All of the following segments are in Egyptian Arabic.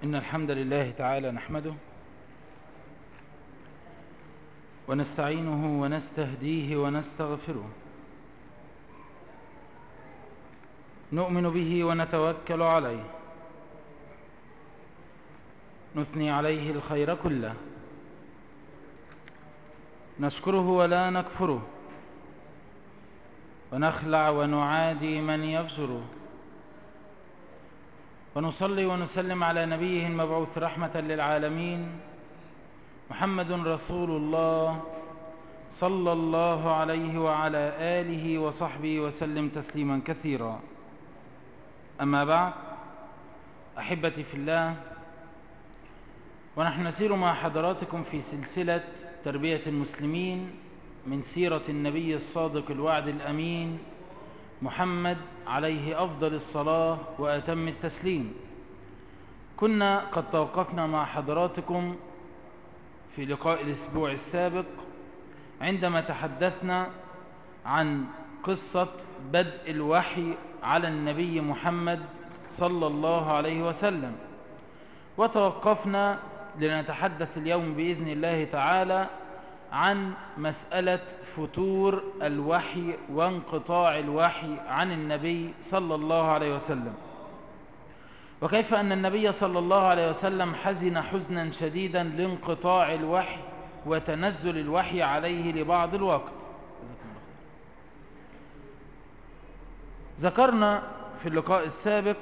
إن الحمد لله تعالى نحمده ونستعينه ونستهديه ونستغفره نؤمن به ونتوكل عليه نثني عليه الخير كله نشكره ولا نكفره ونخلع ونعادي من يفجره ونصلي ونسلم على نبيه المبعوث رحمة للعالمين محمد رسول الله صلى الله عليه وعلى آله وصحبه وسلم تسليما كثيرا أما بعد أحبتي في الله ونحن نسير مع حضراتكم في سلسلة تربية المسلمين من سيرة النبي الصادق الوعد الأمين محمد عليه أفضل الصلاة وأتم التسليم كنا قد توقفنا مع حضراتكم في لقاء الأسبوع السابق عندما تحدثنا عن قصة بدء الوحي على النبي محمد صلى الله عليه وسلم وتوقفنا لنتحدث اليوم بإذن الله تعالى عن مسألة فتور الوحي وانقطاع الوحي عن النبي صلى الله عليه وسلم وكيف أن النبي صلى الله عليه وسلم حزن حزنا شديدا لانقطاع الوحي وتنزل الوحي عليه لبعض الوقت ذكرنا في اللقاء السابق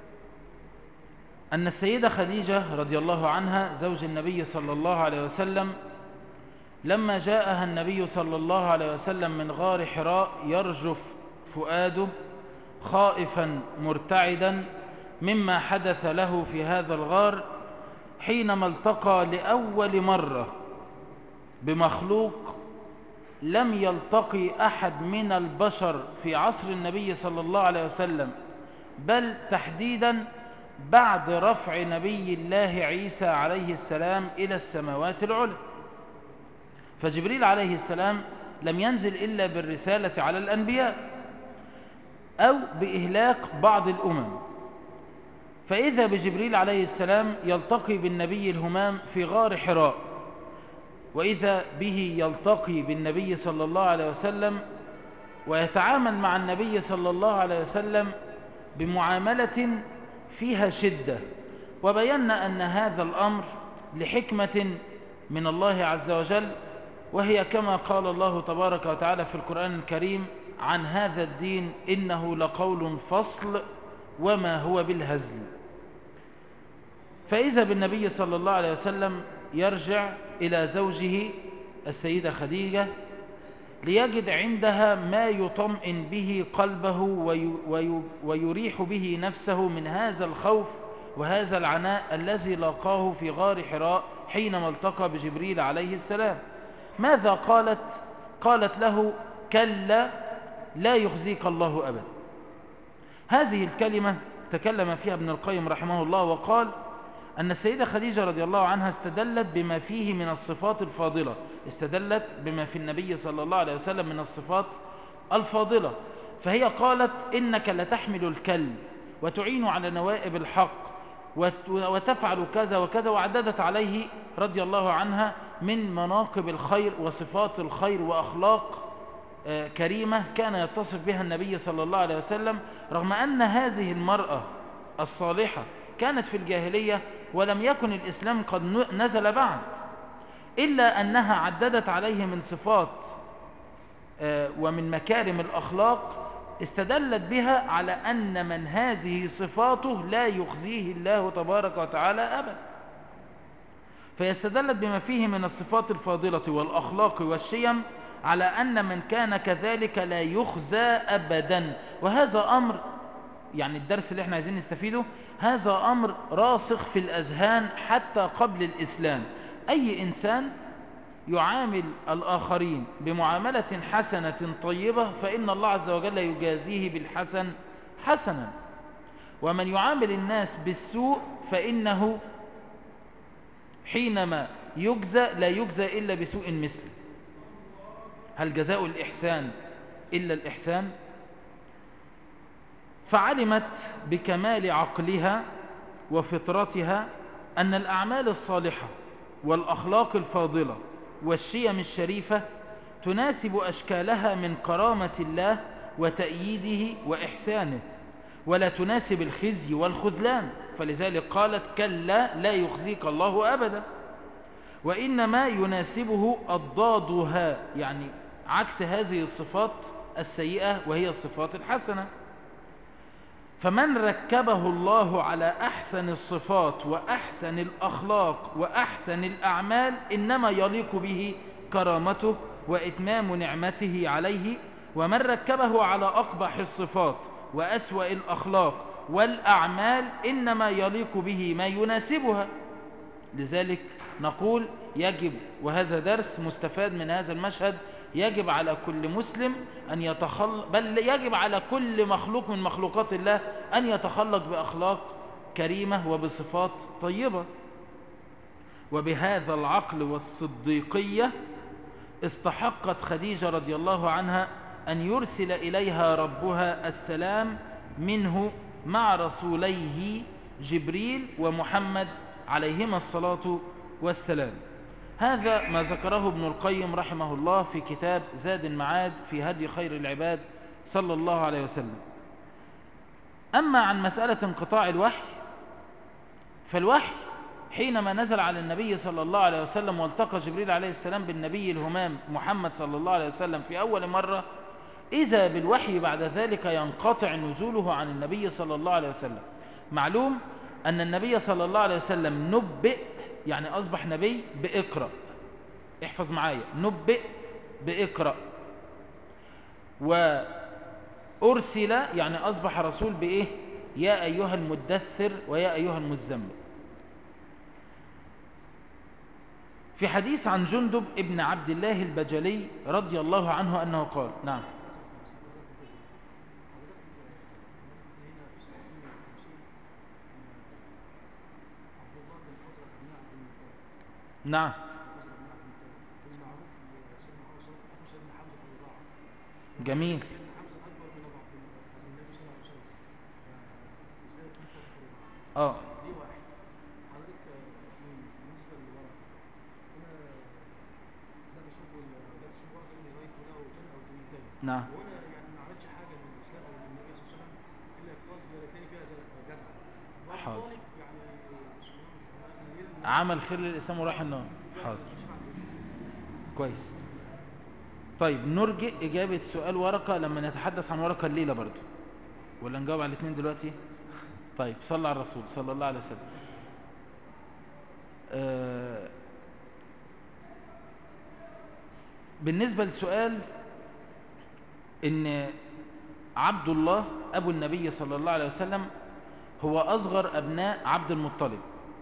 أن السيدة خديجة رضي الله عنها زوج النبي صلى الله عليه وسلم لما جاءها النبي صلى الله عليه وسلم من غار حراء يرجف فؤاده خائفا مرتعدا مما حدث له في هذا الغار حينما التقى لأول مرة بمخلوق لم يلتقي أحد من البشر في عصر النبي صلى الله عليه وسلم بل تحديدا بعد رفع نبي الله عيسى عليه السلام إلى السماوات العلى فجبريل عليه السلام لم ينزل إلا بالرسالة على الأنبياء أو بإهلاك بعض الأمم فإذا بجبريل عليه السلام يلتقي بالنبي الهمام في غار حراء وإذا به يلتقي بالنبي صلى الله عليه وسلم ويتعامل مع النبي صلى الله عليه وسلم بمعاملة فيها شدة وبينا أن هذا الأمر لحكمة من الله عز وجل وهي كما قال الله تبارك وتعالى في القرآن الكريم عن هذا الدين إنه لقول فصل وما هو بالهزل فإذا بالنبي صلى الله عليه وسلم يرجع إلى زوجه السيدة خديجة ليجد عندها ما يطمئن به قلبه ويريح به نفسه من هذا الخوف وهذا العناء الذي لاقاه في غار حراء حينما التقى بجبريل عليه السلام ماذا قالت قالت له كلا لا يخزيك الله أبدا هذه الكلمة تكلم فيها ابن القيم رحمه الله وقال أن السيدة خديجة رضي الله عنها استدلت بما فيه من الصفات الفاضلة استدلت بما في النبي صلى الله عليه وسلم من الصفات الفاضلة فهي قالت إنك لتحمل الكل وتعين على نوائب الحق وتفعل كذا وكذا وعددت عليه رضي الله عنها من مناقب الخير وصفات الخير وأخلاق كريمة كان يتصف بها النبي صلى الله عليه وسلم رغم أن هذه المرأة الصالحة كانت في الجاهلية ولم يكن الإسلام قد نزل بعد إلا أنها عددت عليه من صفات ومن مكارم الأخلاق استدلت بها على أن من هذه صفاته لا يخزيه الله تبارك وتعالى أبدا فيستدلت بما فيه من الصفات الفاضلة والأخلاق والشيم على أن من كان كذلك لا يخزى أبدا وهذا أمر يعني الدرس اللي احنا عايزين نستفيده هذا أمر راسخ في الأذهان حتى قبل الإسلام أي إنسان يعامل الآخرين بمعاملة حسنة طيبة فإن الله عز وجل يجازيه بالحسن حسنا ومن يعامل الناس بالسوء فإنه حينما يجزى لا يجزى إلا بسوء مثله هل جزاء الإحسان إلا الإحسان فعلمت بكمال عقلها وفطرتها أن الأعمال الصالحة والأخلاق الفاضلة والشيم الشريفة تناسب أشكالها من كرامة الله وتأييده وإحسانه ولا تناسب الخزي والخذلان فلذلك قالت كلا لا يخزيك الله أبدا وإنما يناسبه أضدادها يعني عكس هذه الصفات السيئة وهي الصفات الحسنة فمن ركبه الله على أحسن الصفات وأحسن الأخلاق وأحسن الأعمال إنما يليق به كرامته وإتمام نعمته عليه ومن ركبه على أقبح الصفات وأسوأ الأخلاق والأعمال إنما يليق به ما يناسبها لذلك نقول يجب وهذا درس مستفاد من هذا المشهد يجب على كل مسلم أن يتخلق بل يجب على كل مخلوق من مخلوقات الله أن يتخلق بأخلاق كريمة وبصفات طيبة وبهذا العقل والصديقية استحقت خديجة رضي الله عنها أن يرسل إليها ربها السلام منه مع رسوليه جبريل ومحمد عليهما الصلاة والسلام هذا ما ذكره ابن القيم رحمه الله في كتاب زاد المعاد في هدي خير العباد صلى الله عليه وسلم أما عن مسألة انقطاع الوحي فالوحي حينما نزل على النبي صلى الله عليه وسلم والتقى جبريل عليه السلام بالنبي الهمام محمد صلى الله عليه وسلم في أول مرة إذا بالوحي بعد ذلك ينقطع نزوله عن النبي صلى الله عليه وسلم معلوم أن النبي صلى الله عليه وسلم نبئ يعني أصبح نبي بإقرأ احفظ معايا نبئ بإقرأ وأرسل يعني أصبح رسول بإيه يا أيها المدثر ويا أيها المزمل في حديث عن جندب ابن عبد الله البجلي رضي الله عنه أنه قال نعم نعم جميل اه نعم حاضر عمل خير للإسلام وراح النار حاضر كويس طيب نرجئ إجابة سؤال ورقة لما نتحدث عن ورقة الليلة برضو ولا نجاوب على الاثنين دلوقتي طيب صلى على الرسول صلى الله عليه وسلم آه بالنسبة للسؤال ان عبد الله أبو النبي صلى الله عليه وسلم هو أصغر أبناء عبد المطلب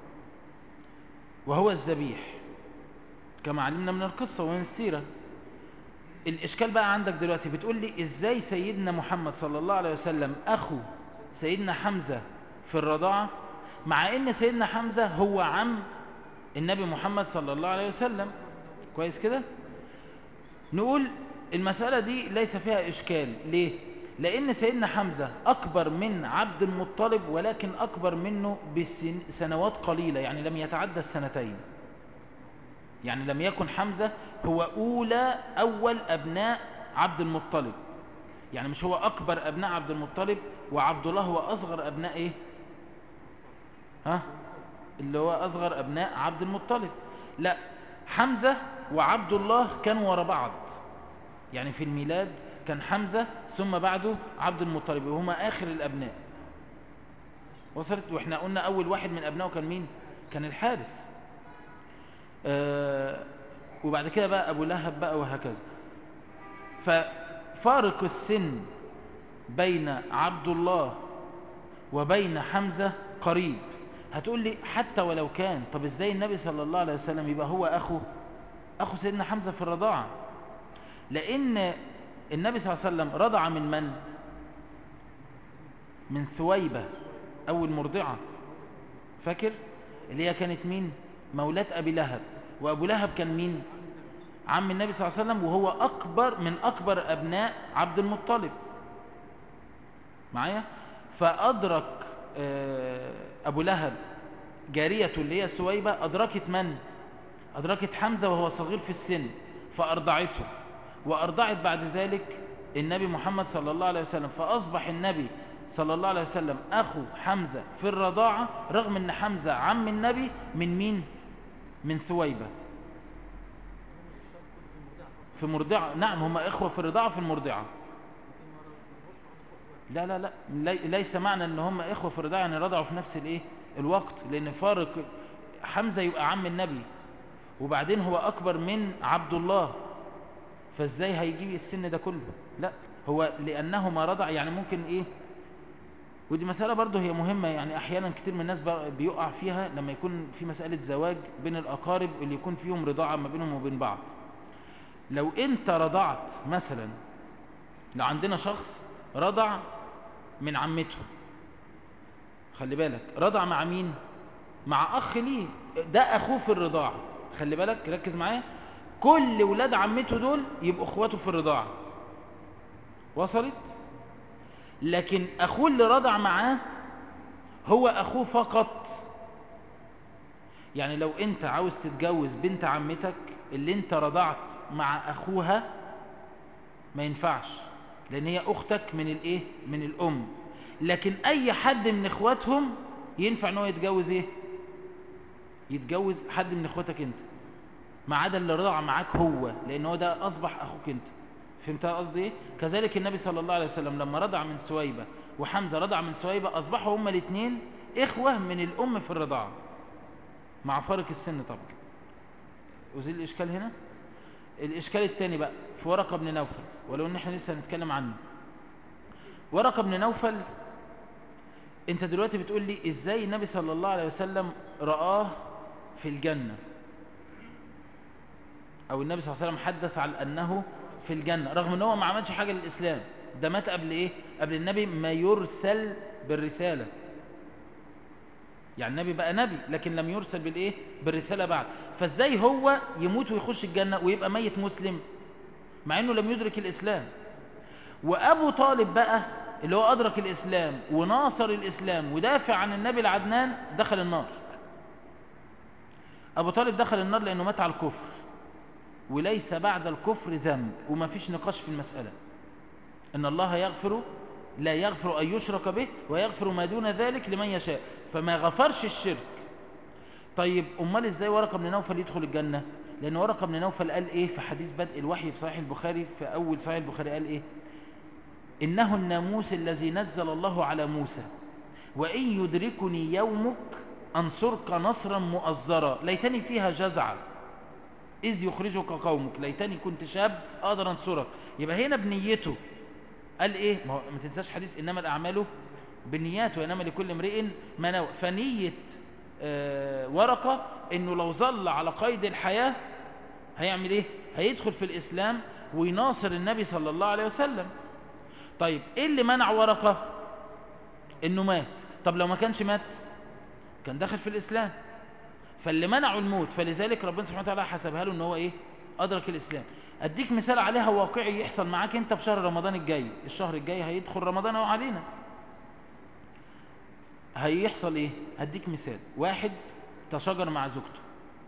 وهو الذبيح كما علمنا من القصة ومن السيرة الإشكال بقى عندك دلوقتي بتقول لي إزاي سيدنا محمد صلى الله عليه وسلم أخو سيدنا حمزة في الرضاعة مع إن سيدنا حمزة هو عم النبي محمد صلى الله عليه وسلم كويس كده نقول المسألة دي ليس فيها إشكال ليه لأن سيدنا حمزة أكبر من عبد المطلب ولكن أكبر منه بسنوات قليلة يعني لم يتعدى السنتين يعني لم يكن حمزة هو أولى أول أبناء عبد المطلب يعني مش هو أكبر أبناء عبد المطلب وعبد الله هو أصغر أبناء إيه ها اللي هو أصغر أبناء عبد المطلب لا حمزة وعبد الله كانوا ورا بعض يعني في الميلاد كان حمزة ثم بعده عبد المطلب وهما آخر الأبناء وصلت وإحنا قلنا أول واحد من أبنائه كان مين كان الحارس آه وبعد كده بقى أبو لهب بقى وهكذا ففارق السن بين عبد الله وبين حمزة قريب هتقول لي حتى ولو كان طب ازاي النبي صلى الله عليه وسلم يبقى هو أخو أخو سيدنا حمزة في الرضاعة لأن النبي صلى الله عليه وسلم رضع من من من ثويبة أول مرضعة فاكر اللي هي كانت مين مولاة أبي لهب وأبو لهب كان مين عم النبي صلى الله عليه وسلم وهو أكبر من أكبر أبناء عبد المطلب معايا فأدرك أبو لهب جارية اللي هي سويبة أدركت من؟ أدركت حمزة وهو صغير في السن فأرضعته وأرضعت بعد ذلك النبي محمد صلى الله عليه وسلم فأصبح النبي صلى الله عليه وسلم أخو حمزة في الرضاعة رغم أن حمزة عم النبي من مين؟ من ثويبة في مرضعة نعم هم إخوة في الرضاعة في المرضعة لا لا لا ليس معنى ان هم إخوة في الرضاعة يعني رضعوا في نفس الايه الوقت لأن فارق حمزة يبقى عم النبي وبعدين هو أكبر من عبد الله فازاي هيجيب السن ده كله لا هو لأنه ما رضع يعني ممكن إيه ودي مسألة برضه هي مهمة يعني أحيانا كتير من الناس بيقع فيها لما يكون في مسألة زواج بين الأقارب اللي يكون فيهم رضاعة ما بينهم وبين بعض لو أنت رضعت مثلا لو عندنا شخص رضع من عمته خلي بالك رضع مع مين مع أخ ليه ده أخوه في الرضاعة خلي بالك ركز معايا كل ولاد عمته دول يبقوا اخواته في الرضاعة وصلت لكن اخوه اللي رضع معاه هو اخوه فقط يعني لو انت عاوز تتجوز بنت عمتك اللي انت رضعت مع اخوها ما ينفعش لان هي اختك من الايه من الام لكن اي حد من اخواتهم ينفع ان هو يتجوز ايه يتجوز حد من اخواتك انت ما عدا اللي رضع معاك هو لان هو ده اصبح اخوك انت فهمتها قصدي ايه كذلك النبي صلى الله عليه وسلم لما رضع من سويبه وحمزه رضع من سويبه اصبحوا هما الاثنين اخوه من الام في الرضاعه مع فارق السن طبعا وزيل الاشكال هنا الاشكال الثاني بقى في ورقه بن نوفل ولو ان احنا لسه هنتكلم عنه ورقه بن نوفل انت دلوقتي بتقول لي ازاي النبي صلى الله عليه وسلم رآه في الجنة او النبي صلى الله عليه وسلم حدث عن انه في الجنة رغم ان هو ما عملش حاجة للاسلام ده مات قبل ايه قبل النبي ما يرسل بالرسالة يعني النبي بقى نبي لكن لم يرسل بالايه بالرسالة بعد فازاي هو يموت ويخش الجنة ويبقى ميت مسلم مع انه لم يدرك الاسلام وابو طالب بقى اللي هو ادرك الاسلام وناصر الاسلام ودافع عن النبي العدنان دخل النار ابو طالب دخل النار لانه مات على الكفر وليس بعد الكفر ذنب وما فيش نقاش في المسألة ان الله يغفر لا يغفر ان يشرك به ويغفر ما دون ذلك لمن يشاء فما غفرش الشرك طيب امال ازاي ورقه بن نوفل يدخل الجنه لان ورقه بن نوفل قال ايه في حديث بدء الوحي في صحيح البخاري في اول صحيح البخاري قال ايه انه الناموس الذي نزل الله على موسى وان يدركني يومك انصرك نصرا مؤزرا ليتني فيها جزعا اذ يخرجك قومك ليتني كنت شاب اقدر انصرك يبقى هنا بنيته قال ايه ما, ما تنساش حديث انما الاعمال بالنيات وانما لكل امرئ ما نوى فنيه آه ورقه انه لو ظل على قيد الحياه هيعمل ايه هيدخل في الاسلام ويناصر النبي صلى الله عليه وسلم طيب ايه اللي منع ورقه انه مات طب لو ما كانش مات كان دخل في الاسلام فاللي منعوا الموت فلذلك ربنا سبحانه وتعالى حسبها له ان هو ايه ادرك الاسلام اديك مثال عليها واقعي يحصل معاك انت في شهر رمضان الجاي الشهر الجاي هيدخل رمضان اهو علينا هيحصل ايه هديك مثال واحد تشاجر مع زوجته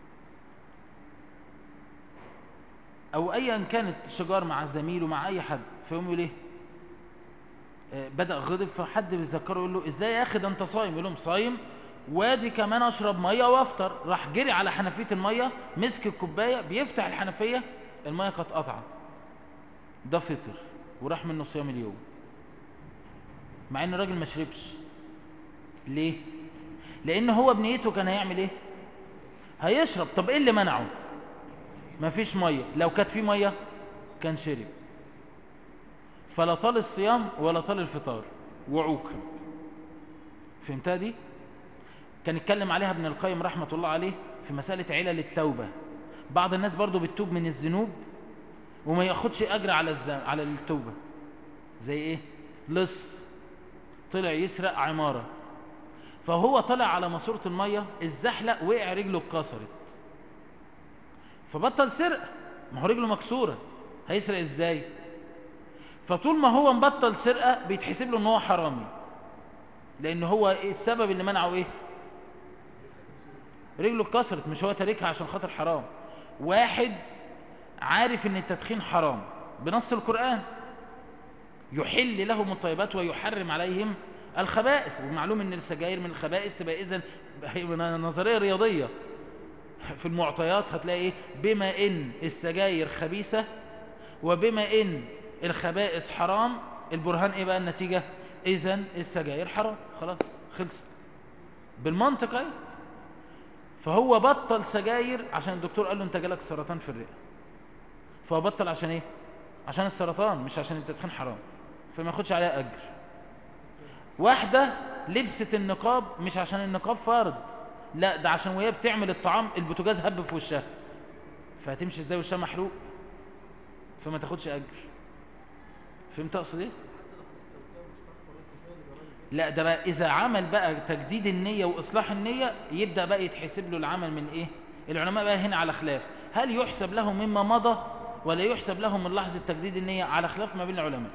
او ايا كانت شجار مع زميله مع اي حد فيقوم يقول ايه آه بدا غضب فحد بيذكره يقول له ازاي يا اخي ده انت صايم يقول لهم صايم وادي كمان اشرب ميه وافطر راح جري على حنفيه الميه مسك الكوبايه بيفتح الحنفيه الميه كانت قطعه ده فطر وراح منه صيام اليوم مع ان الراجل ما شربش ليه لان هو بنيته كان هيعمل ايه هيشرب طب ايه اللي منعه مفيش ميه لو كانت في ميه كان شرب فلا طال الصيام ولا طال الفطار وعوقب فهمتها دي كان اتكلم عليها ابن القيم رحمة الله عليه في مسألة علل التوبة بعض الناس برضو بتتوب من الذنوب وما ياخدش أجر على الزن... على التوبة زي ايه لص طلع يسرق عمارة فهو طلع على ماسورة المية الزحلق وقع رجله اتكسرت فبطل سرقة ما هو رجله مكسورة هيسرق ازاي فطول ما هو مبطل سرقة بيتحسب له ان هو حرامي لان هو السبب اللي منعه ايه رجله اتكسرت مش هو تاركها عشان خاطر حرام واحد عارف ان التدخين حرام بنص القرآن يحل لهم الطيبات ويحرم عليهم الخبائث ومعلوم ان السجاير من الخبائث تبقى اذا نظريه رياضيه في المعطيات هتلاقي ايه بما ان السجاير خبيثه وبما ان الخبائث حرام البرهان ايه بقى النتيجه اذا السجاير حرام خلاص خلصت بالمنطق اهي فهو بطل سجاير عشان الدكتور قال له انت جالك سرطان في الرئه فهو بطل عشان ايه عشان السرطان مش عشان التدخين حرام فما ياخدش عليها اجر واحده لبست النقاب مش عشان النقاب فرض لا ده عشان وهي بتعمل الطعام البوتاجاز هب في وشها فهتمشي ازاي وشها محروق فما تاخدش اجر فهمت اقصد ايه لا ده بقى اذا عمل بقى تجديد النيه واصلاح النيه يبدا بقى يتحسب له العمل من ايه العلماء بقى هنا على خلاف هل يحسب له مما مضى ولا يحسب له من لحظه تجديد النيه على خلاف ما بين العلماء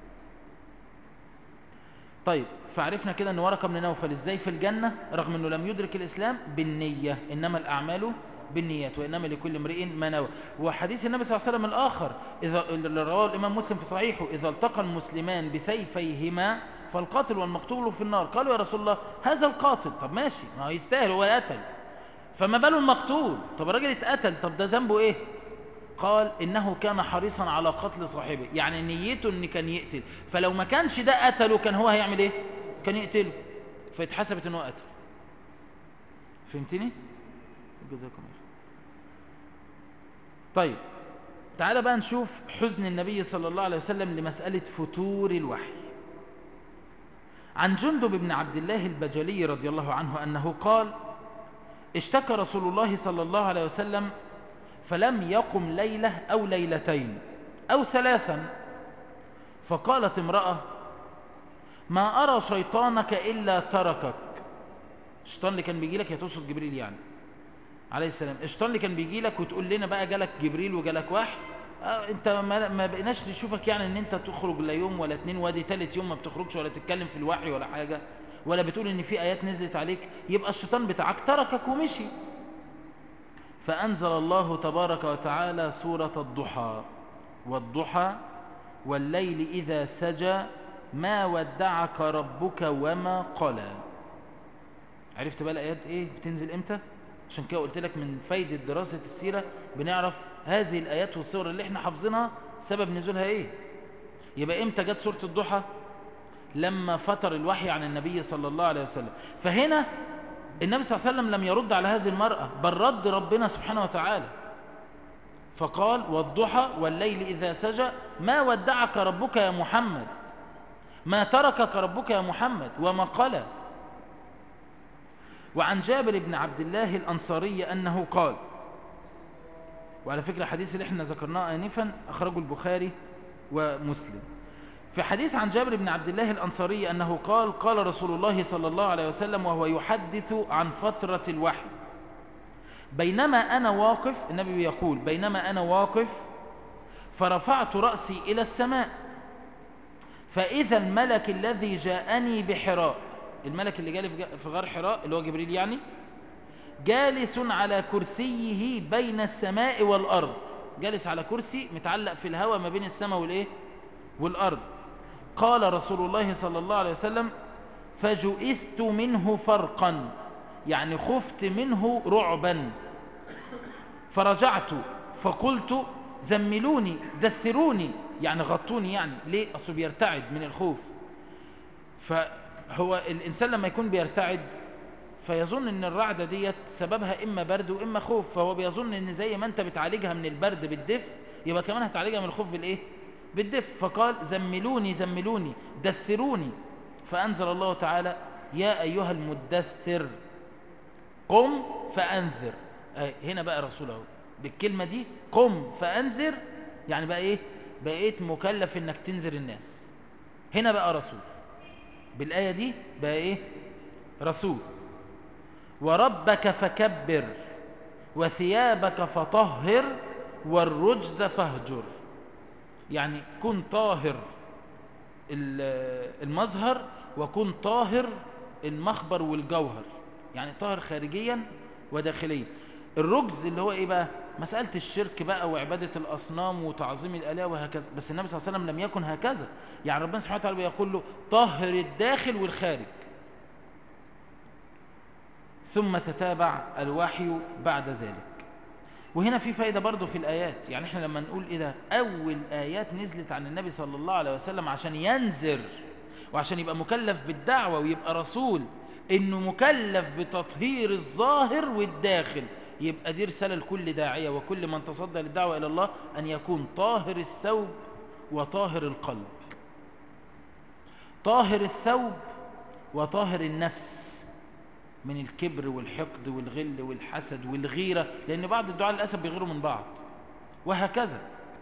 طيب فعرفنا كده ان ورقه بن نوفل ازاي في الجنه رغم انه لم يدرك الاسلام بالنيه انما الاعمال بالنيات وانما لكل امرئ ما نوى وحديث النبي صلى الله عليه وسلم الاخر اذا اللي رواه الامام مسلم في صحيحه اذا التقى المسلمان بسيفيهما فالقاتل والمقتول في النار قالوا يا رسول الله هذا القاتل طب ماشي ما هو يستاهل هو قتل فما باله المقتول طب الراجل اتقتل طب ده ذنبه ايه قال انه كان حريصا على قتل صاحبه يعني نيته ان كان يقتل فلو ما كانش ده قتله كان هو هيعمل ايه كان يقتله فاتحسبت ان هو قتل فهمتني جزاكم الله طيب تعالى بقى نشوف حزن النبي صلى الله عليه وسلم لمسألة فتور الوحي عن جندب بن عبد الله البجلي رضي الله عنه أنه قال اشتكى رسول الله صلى الله عليه وسلم فلم يقم ليلة أو ليلتين أو ثلاثا فقالت امرأة ما أرى شيطانك إلا تركك الشيطان اللي كان بيجي لك يتوصل جبريل يعني عليه السلام الشيطان اللي كان بيجي لك وتقول لنا بقى جالك جبريل وجالك وحي آه انت ما, ما بقيناش نشوفك يعني ان انت تخرج لا يوم ولا اتنين وادي تالت يوم ما بتخرجش ولا تتكلم في الوحي ولا حاجة ولا بتقول ان في ايات نزلت عليك يبقى الشيطان بتاعك تركك ومشي فأنزل الله تبارك وتعالى سورة الضحى والضحى والليل إذا سجى ما ودعك ربك وما قلى عرفت بقى الآيات إيه بتنزل إمتى عشان كده قلت لك من فايدة دراسة السيرة بنعرف هذه الآيات والصور اللي احنا حافظينها سبب نزولها إيه يبقى إمتى جت سورة الضحى لما فتر الوحي عن النبي صلى الله عليه وسلم فهنا النبي صلى الله عليه وسلم لم يرد على هذه المرأة بل رد ربنا سبحانه وتعالى فقال والضحى والليل إذا سجى ما ودعك ربك يا محمد ما تركك ربك يا محمد وما قال وعن جابر بن عبد الله الأنصاري أنه قال وعلى فكرة الحديث اللي احنا ذكرناه آنفا أخرجه البخاري ومسلم في حديث عن جابر بن عبد الله الأنصاري أنه قال قال رسول الله صلى الله عليه وسلم وهو يحدث عن فترة الوحي بينما أنا واقف النبي يقول بينما أنا واقف فرفعت رأسي إلى السماء فإذا الملك الذي جاءني بحراء الملك اللي جالي في غار حراء اللي هو جبريل يعني جالس على كرسيه بين السماء والأرض جالس على كرسي متعلق في الهواء ما بين السماء والإيه والأرض قال رسول الله صلى الله عليه وسلم فجئثت منه فرقا يعني خفت منه رعبا فرجعت فقلت زملوني دثروني يعني غطوني يعني ليه أصله بيرتعد من الخوف فهو الإنسان لما يكون بيرتعد فيظن ان الرعدة ديت سببها اما برد واما خوف فهو بيظن ان زي ما انت بتعالجها من البرد بالدفء يبقى كمان هتعالجها من الخوف بالايه بالدف فقال زملوني زملوني دثروني فأنزل الله تعالى يا أيها المدثر قم فأنذر هنا بقى رسوله بالكلمة دي قم فأنذر يعني بقى إيه بقيت مكلف إنك تنذر الناس هنا بقى رسول بالآية دي بقى إيه رسول وربك فكبر وثيابك فطهر والرجز فاهجر يعني كن طاهر المظهر وكن طاهر المخبر والجوهر يعني طاهر خارجيا وداخلية الرجز اللي هو ايه بقى مسألة الشرك بقى وعبادة الأصنام وتعظيم الآلهة وهكذا بس النبي صلى الله عليه وسلم لم يكن هكذا يعني ربنا سبحانه وتعالى بيقول له طهر الداخل والخارج ثم تتابع الوحي بعد ذلك وهنا في فايدة برضو في الآيات يعني احنا لما نقول ايه ده أول آيات نزلت عن النبي صلى الله عليه وسلم عشان ينذر وعشان يبقى مكلف بالدعوة ويبقى رسول انه مكلف بتطهير الظاهر والداخل يبقى دي رسالة لكل داعية وكل من تصدى للدعوة إلى الله أن يكون طاهر الثوب وطاهر القلب طاهر الثوب وطاهر النفس من الكبر والحقد والغل والحسد والغيرة لأن بعض الدعاء للأسف بيغيروا من بعض وهكذا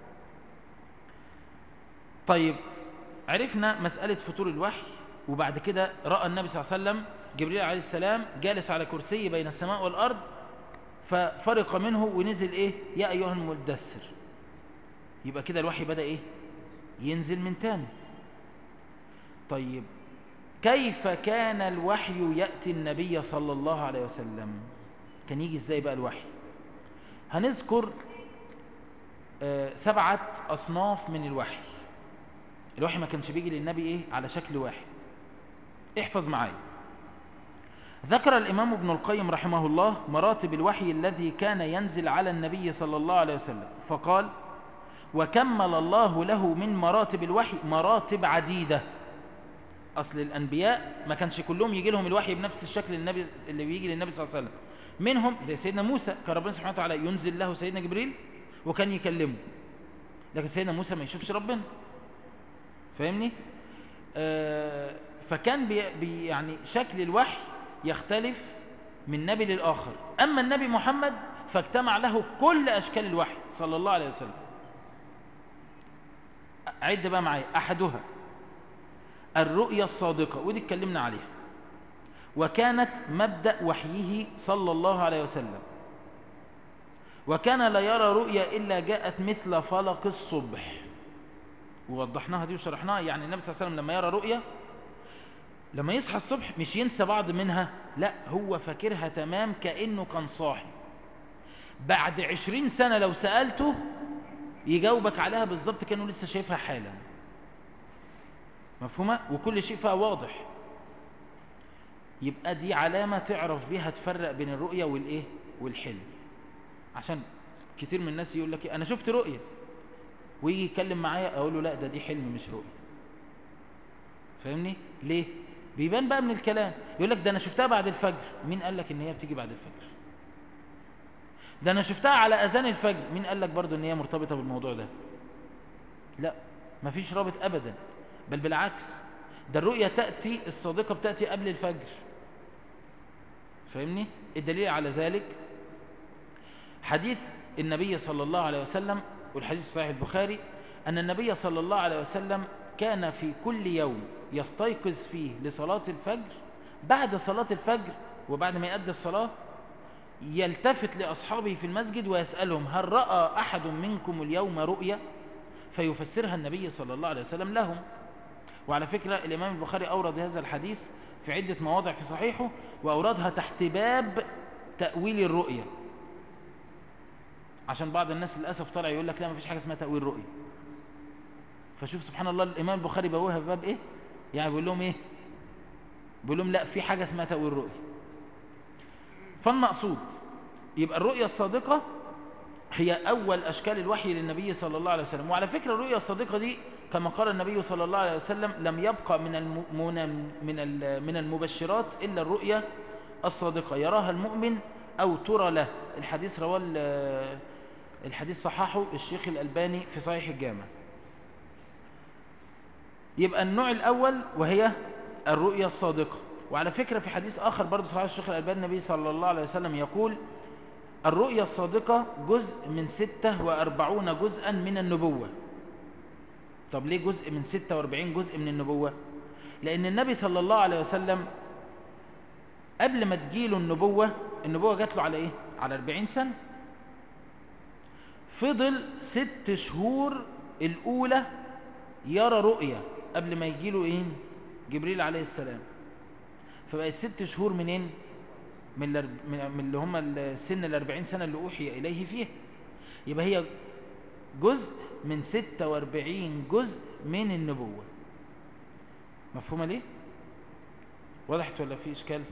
طيب عرفنا مسألة فطور الوحي وبعد كده رأى النبي صلى الله عليه وسلم جبريل عليه السلام جالس على كرسي بين السماء والأرض ففرق منه ونزل ايه يا ايها المدثر يبقى كده الوحي بدأ ايه ينزل من تاني طيب كيف كان الوحي يأتي النبي صلى الله عليه وسلم كان يجي ازاي بقى الوحي هنذكر آه سبعة أصناف من الوحي الوحي ما كانش بيجي للنبي ايه على شكل واحد احفظ معايا ذكر الإمام ابن القيم رحمه الله مراتب الوحي الذي كان ينزل على النبي صلى الله عليه وسلم فقال وكمل الله له من مراتب الوحي مراتب عديدة أصل الأنبياء ما كانش كلهم يجي لهم الوحي بنفس الشكل النبي اللي بيجي للنبي صلى الله عليه وسلم منهم زي سيدنا موسى كان ربنا سبحانه وتعالى ينزل له سيدنا جبريل وكان يكلمه لكن سيدنا موسى ما يشوفش ربنا فاهمني آه فكان بي بي يعني شكل الوحي يختلف من نبي للآخر أما النبي محمد فاجتمع له كل أشكال الوحي صلى الله عليه وسلم عد بقى معايا أحدها الرؤية الصادقة ودي اتكلمنا عليها وكانت مبدأ وحيه صلى الله عليه وسلم وكان لا يرى رؤيا إلا جاءت مثل فلق الصبح ووضحناها دي وشرحناها يعني النبي صلى الله عليه وسلم لما يرى رؤيا لما يصحى الصبح مش ينسى بعض منها لا هو فاكرها تمام كأنه كان صاحي بعد عشرين سنة لو سألته يجاوبك عليها بالظبط كأنه لسه شايفها حالا مفهومة وكل شيء فيها واضح يبقى دي علامة تعرف بيها تفرق بين الرؤية والإيه والحلم عشان كتير من الناس يقول لك أنا شفت رؤية ويجي يتكلم معايا أقول له لا ده دي حلم مش رؤية فاهمني ليه بيبان بقى من الكلام يقول لك ده انا شفتها بعد الفجر مين قال لك ان هي بتيجي بعد الفجر ده انا شفتها على اذان الفجر مين قال لك برضو ان هي مرتبطه بالموضوع ده لا مفيش رابط ابدا بل بالعكس ده الرؤيه تاتي الصادقه بتاتي قبل الفجر فاهمني الدليل على ذلك حديث النبي صلى الله عليه وسلم والحديث في صحيح البخاري ان النبي صلى الله عليه وسلم كان في كل يوم يستيقظ فيه لصلاة الفجر بعد صلاة الفجر وبعد ما يؤدي الصلاة يلتفت لأصحابه في المسجد ويسألهم هل رأى أحد منكم اليوم رؤيا فيفسرها النبي صلى الله عليه وسلم لهم وعلى فكرة الإمام البخاري أورد هذا الحديث في عدة مواضع في صحيحه وأوردها تحت باب تأويل الرؤيا عشان بعض الناس للأسف طلع يقول لك لا ما فيش حاجة اسمها تأويل رؤيا فشوف سبحان الله الإمام البخاري بوها في باب إيه يعني بيقول لهم إيه بيقول لهم لا في حاجة اسمها تأويل رؤيا فالمقصود يبقى الرؤيا الصادقة هي أول أشكال الوحي للنبي صلى الله عليه وسلم وعلى فكرة الرؤيا الصادقة دي كما قال النبي صلى الله عليه وسلم لم يبقى من من من المبشرات إلا الرؤيا الصادقة يراها المؤمن أو ترى له الحديث رواه الحديث صححه الشيخ الألباني في صحيح الجامع يبقى النوع الأول وهي الرؤيا الصادقة وعلى فكرة في حديث آخر برضه صحيح الشيخ الألباني النبي صلى الله عليه وسلم يقول الرؤيا الصادقة جزء من ستة وأربعون جزءا من النبوة طب ليه جزء من ستة وأربعين جزء من النبوة لأن النبي صلى الله عليه وسلم قبل ما تجيله النبوة النبوة جات له على إيه؟ على أربعين سنة فضل ست شهور الأولى يرى رؤيا قبل ما يجيله إيه؟ جبريل عليه السلام فبقت ست شهور منين؟ من, من اللي هم السن الأربعين سنة اللي أوحي إليه فيها يبقى هي جزء من ستة واربعين جزء من النبوة مفهومة ليه؟ وضحت ولا في إشكال؟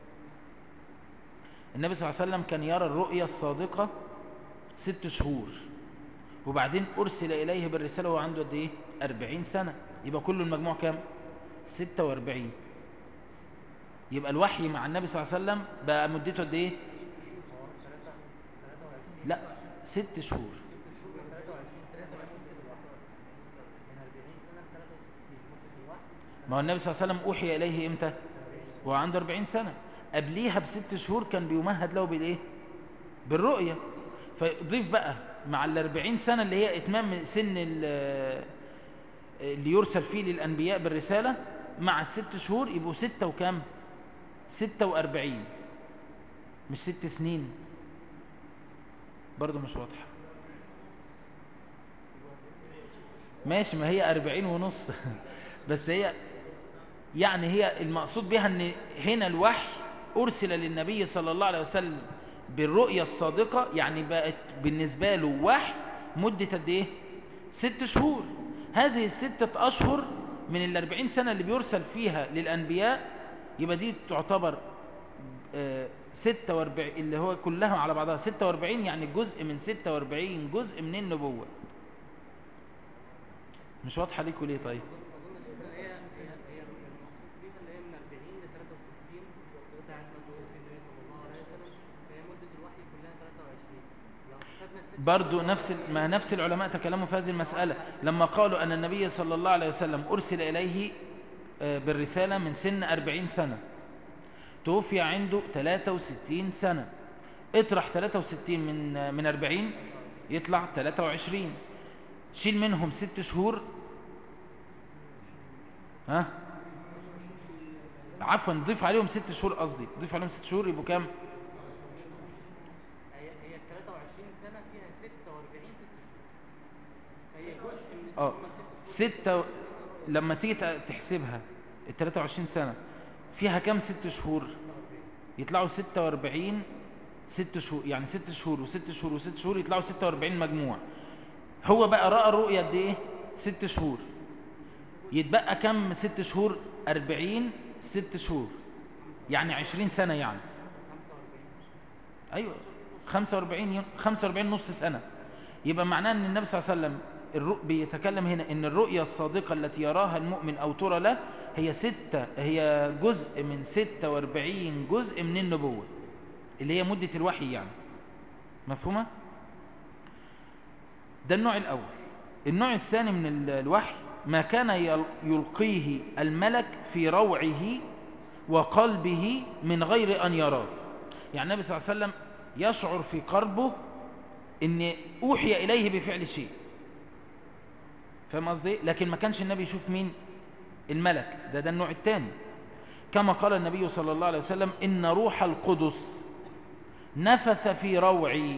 النبي صلى الله عليه وسلم كان يرى الرؤية الصادقة ست شهور وبعدين أرسل إليه بالرسالة وهو عنده قد إيه؟ أربعين سنة يبقى كل المجموع كام؟ ستة واربعين يبقى الوحي مع النبي صلى الله عليه وسلم بقى مدته قد إيه؟ لا ست شهور ما هو النبي صلى الله عليه وسلم أوحي إليه إمتى وهو عنده 40 سنة قبليها بست شهور كان بيمهد له بالإيه بالرؤية فيضيف بقى مع ال 40 سنة اللي هي إتمام سن اللي يرسل فيه للأنبياء بالرسالة مع الست شهور يبقوا ستة وكام ستة وأربعين مش ست سنين برضو مش واضحة ماشي ما هي أربعين ونص بس هي يعني هي المقصود بها ان هنا الوحي أرسل للنبي صلى الله عليه وسلم بالرؤية الصادقة يعني بقت بالنسبة له وحي مدة قد ايه ست شهور هذه الستة أشهر من الأربعين سنة اللي بيرسل فيها للأنبياء يبقى دي تعتبر آه ستة واربعين اللي هو كلها على بعضها ستة واربعين يعني جزء من ستة واربعين جزء من النبوة مش واضحة ليكوا ليه طيب برضو نفس ما نفس العلماء تكلموا في هذه المسألة لما قالوا أن النبي صلى الله عليه وسلم أرسل إليه بالرسالة من سن أربعين سنة توفي عنده 63 سنة اطرح 63 من من 40 يطلع 23 شيل منهم ست شهور ها عفوا ضيف عليهم ست شهور قصدي ضيف عليهم ست شهور يبقوا كام هي هي 23 سنه فيها 46 ست شهور فهي جزء من اه ستة لما تيجي تحسبها ال 23 سنة فيها كام ست شهور يطلعوا 46 ست شهور يعني ست شهور وست شهور وست شهور يطلعوا 46 مجموع هو بقى رأى الرؤية قد ايه ست شهور يتبقى كم ست شهور 40 ست شهور يعني 20 سنة يعني ايوه 45 45 نص سنة يبقى معناه ان النبي صلى الله عليه وسلم بيتكلم هنا ان الرؤيا الصادقة التي يراها المؤمن او ترى له هي ستة هي جزء من ستة واربعين جزء من النبوة اللي هي مدة الوحي يعني مفهومة؟ ده النوع الأول النوع الثاني من الوحي ما كان يلقيه الملك في روعه وقلبه من غير أن يراه يعني النبي صلى الله عليه وسلم يشعر في قلبه ان أوحي إليه بفعل شيء فاهم قصدي؟ لكن ما كانش النبي يشوف مين الملك ده ده النوع الثاني كما قال النبي صلى الله عليه وسلم إن روح القدس نفث في روعي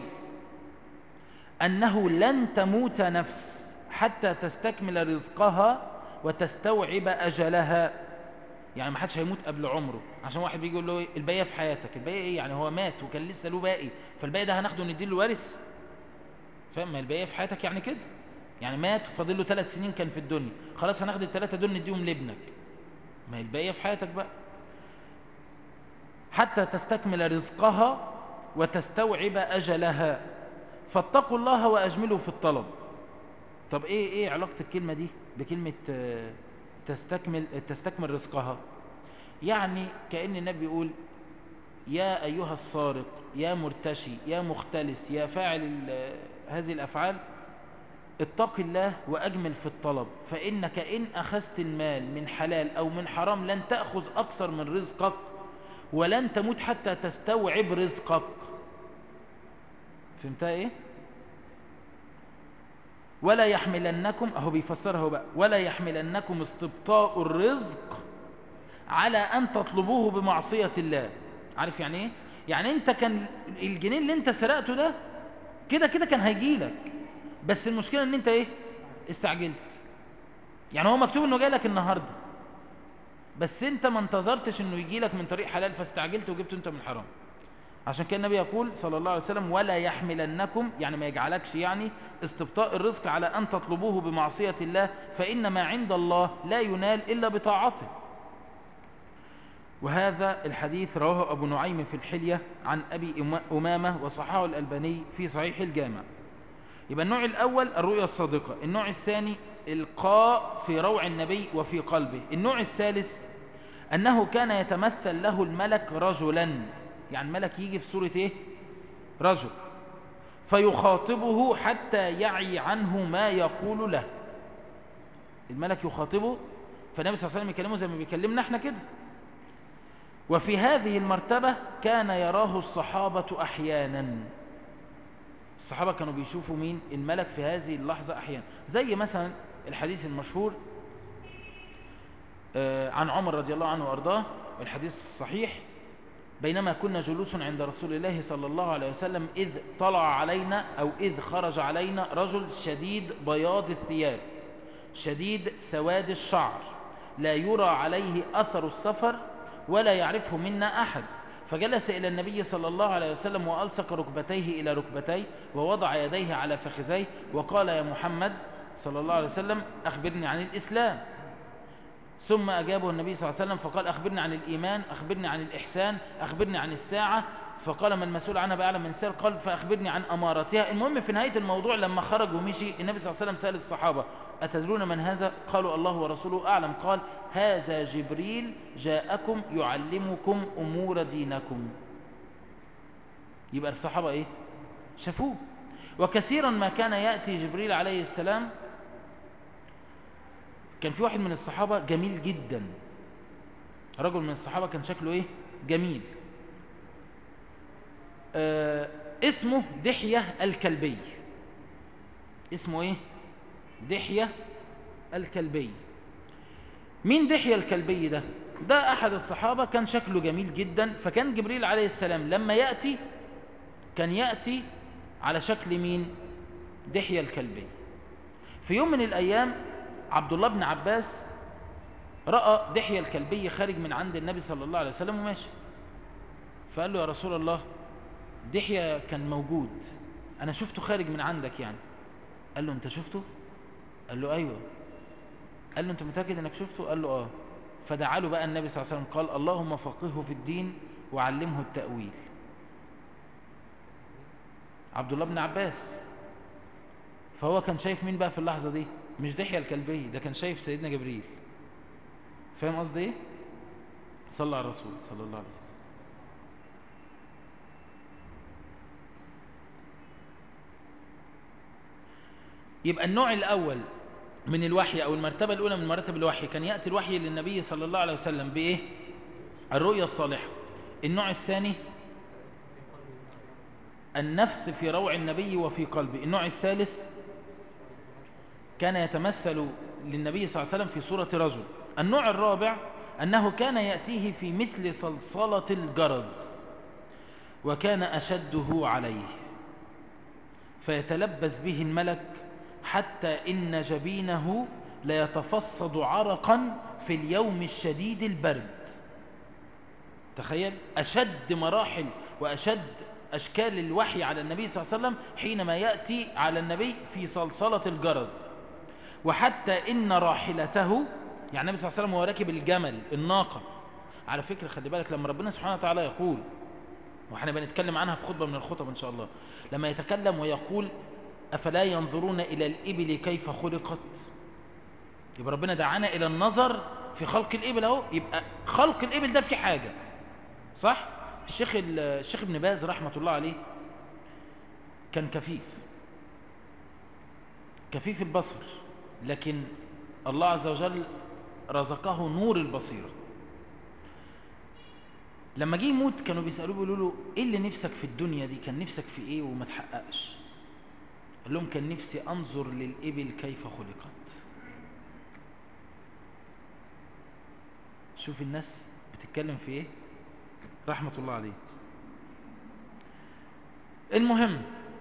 أنه لن تموت نفس حتى تستكمل رزقها وتستوعب أجلها يعني ما حدش هيموت قبل عمره عشان واحد بيجي يقول له الباقية في حياتك الباقية ايه يعني هو مات وكان لسه له باقي فالباقي ده هناخده نديله الوارث فاهم ما الباقية في حياتك يعني كده يعني مات وفاضل له ثلاث سنين كان في الدنيا خلاص هناخد الثلاثة دول نديهم لابنك ما هي الباقية في حياتك بقى حتى تستكمل رزقها وتستوعب أجلها فاتقوا الله وأجملوا في الطلب طب إيه إيه علاقة الكلمة دي بكلمة تستكمل تستكمل رزقها يعني كأن النبي يقول يا أيها السارق يا مرتشي يا مختلس يا فاعل هذه الأفعال اتق الله وأجمل في الطلب فإنك إن أخذت المال من حلال أو من حرام لن تأخذ أكثر من رزقك ولن تموت حتى تستوعب رزقك فهمتها إيه؟ ولا يحملنكم أهو بيفسرها بقى ولا يحملنكم استبطاء الرزق على أن تطلبوه بمعصية الله عارف يعني إيه؟ يعني أنت كان الجنيه اللي أنت سرقته ده كده كده كان هيجيلك بس المشكلة ان انت ايه استعجلت يعني هو مكتوب انه جاي لك النهاردة بس انت ما انتظرتش انه يجي لك من طريق حلال فاستعجلت وجبته انت من حرام عشان كده النبي يقول صلى الله عليه وسلم ولا يحملنكم يعني ما يجعلكش يعني استبطاء الرزق على أن تطلبوه بمعصية الله فإن ما عند الله لا ينال إلا بطاعته وهذا الحديث رواه أبو نعيم في الحلية عن أبي أمامة وصححه الألباني في صحيح الجامع يبقى النوع الأول الرؤيا الصادقة النوع الثاني القاء في روع النبي وفي قلبه النوع الثالث أنه كان يتمثل له الملك رجلا يعني الملك يجي في صورة إيه؟ رجل فيخاطبه حتى يعي عنه ما يقول له الملك يخاطبه فالنبي صلى الله عليه وسلم يكلمه زي ما بيكلمنا احنا كده وفي هذه المرتبة كان يراه الصحابة أحيانا الصحابة كانوا بيشوفوا مين الملك في هذه اللحظة أحيانا زي مثلا الحديث المشهور عن عمر رضي الله عنه وأرضاه والحديث الصحيح بينما كنا جلوس عند رسول الله صلى الله عليه وسلم إذ طلع علينا أو إذ خرج علينا رجل شديد بياض الثياب شديد سواد الشعر لا يرى عليه أثر السفر ولا يعرفه منا أحد فجلس إلى النبي صلى الله عليه وسلم وألصق ركبتيه إلى ركبتيه ووضع يديه على فخذيه وقال يا محمد صلى الله عليه وسلم أخبرني عن الإسلام ثم أجابه النبي صلى الله عليه وسلم فقال أخبرني عن الإيمان أخبرني عن الإحسان أخبرني عن الساعة فقال ما المسؤول عنها بأعلم من سير قال فأخبرني عن أمارتها المهم في نهاية الموضوع لما خرج ومشي النبي صلى الله عليه وسلم سأل الصحابة أتدرون من هذا قالوا الله ورسوله أعلم قال هذا جبريل جاءكم يعلمكم أمور دينكم يبقى الصحابة إيه شافوه وكثيرا ما كان يأتي جبريل عليه السلام كان في واحد من الصحابة جميل جدا رجل من الصحابة كان شكله ايه جميل آه اسمه دحية الكلبي اسمه ايه دحية الكلبي مين دحية الكلبي ده ده احد الصحابة كان شكله جميل جدا فكان جبريل عليه السلام لما يأتي كان يأتي على شكل مين دحية الكلبي في يوم من الايام عبد الله بن عباس رأى دحية الكلبي خارج من عند النبي صلى الله عليه وسلم وماشي فقال له يا رسول الله دحية كان موجود أنا شفته خارج من عندك يعني قال له أنت شفته؟ قال له أيوة قال له أنت متأكد أنك شفته؟ قال له آه فدعا له بقى النبي صلى الله عليه وسلم قال اللهم فقهه في الدين وعلمه التأويل عبد الله بن عباس فهو كان شايف مين بقى في اللحظة دي مش دحية الكلبي ده كان شايف سيدنا جبريل فاهم قصدي ايه صلى على الرسول صلى الله عليه وسلم يبقى النوع الأول من الوحي أو المرتبة الأولى من مراتب الوحي كان يأتي الوحي للنبي صلى الله عليه وسلم بإيه الرؤية الصالحة النوع الثاني النفث في روع النبي وفي قلبه النوع الثالث كان يتمثل للنبي صلى الله عليه وسلم في صورة رجل النوع الرابع أنه كان يأتيه في مثل صلصلة الجرز وكان أشده عليه فيتلبس به الملك حتى إن جبينه ليتفصد عرقا في اليوم الشديد البرد تخيل أشد مراحل وأشد أشكال الوحي على النبي صلى الله عليه وسلم حينما يأتي على النبي في صلصلة الجرز وحتى إن راحلته يعني النبي صلى الله عليه وسلم وهو راكب الجمل الناقة على فكرة خلي بالك لما ربنا سبحانه وتعالى يقول واحنا بنتكلم عنها في خطبة من الخطب إن شاء الله لما يتكلم ويقول أفلا ينظرون إلى الإبل كيف خلقت يبقى ربنا دعانا إلى النظر في خلق الإبل أهو يبقى خلق الإبل ده في حاجة صح؟ الشيخ الشيخ ابن باز رحمة الله عليه كان كفيف كفيف البصر لكن الله عز وجل رزقه نور البصيرة لما جه يموت كانوا بيسألوه بيقولوا له ايه اللي نفسك في الدنيا دي كان نفسك في ايه وما تحققش قال لهم كان نفسي انظر للإبل كيف خلقت شوف الناس بتتكلم في ايه رحمة الله عليه المهم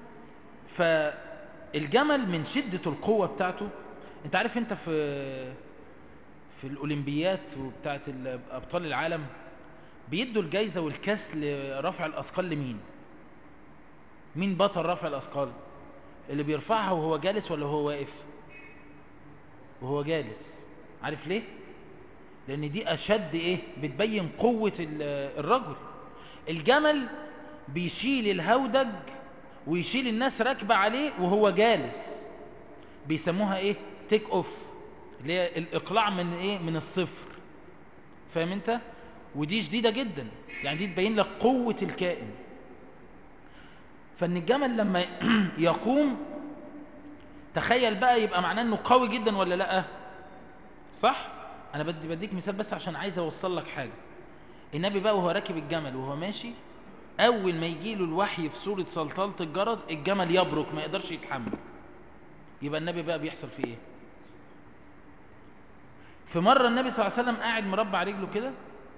فالجمل من شدة القوة بتاعته انت عارف انت في في الاولمبيات وبتاعت ابطال العالم بيدوا الجايزة والكاس لرفع الأثقال لمين مين بطل رفع الأثقال اللي بيرفعها وهو جالس ولا وهو واقف وهو جالس عارف ليه لأن دي أشد إيه بتبين قوة ال- الرجل الجمل بيشيل الهودج ويشيل الناس راكبة عليه وهو جالس بيسموها إيه تيك أوف اللي هي الإقلاع من إيه من الصفر فاهم أنت ودي شديدة جدا يعني دي تبين لك قوة الكائن فان الجمل لما يقوم تخيل بقى يبقى معناه انه قوي جدا ولا لا صح انا بدي بديك مثال بس عشان عايز اوصل لك حاجه النبي بقى وهو راكب الجمل وهو ماشي اول ما يجي له الوحي في صوره سلطله الجرس الجمل يبرك ما يقدرش يتحمل يبقى النبي بقى بيحصل فيه ايه في مره النبي صلى الله عليه وسلم قاعد مربع رجله كده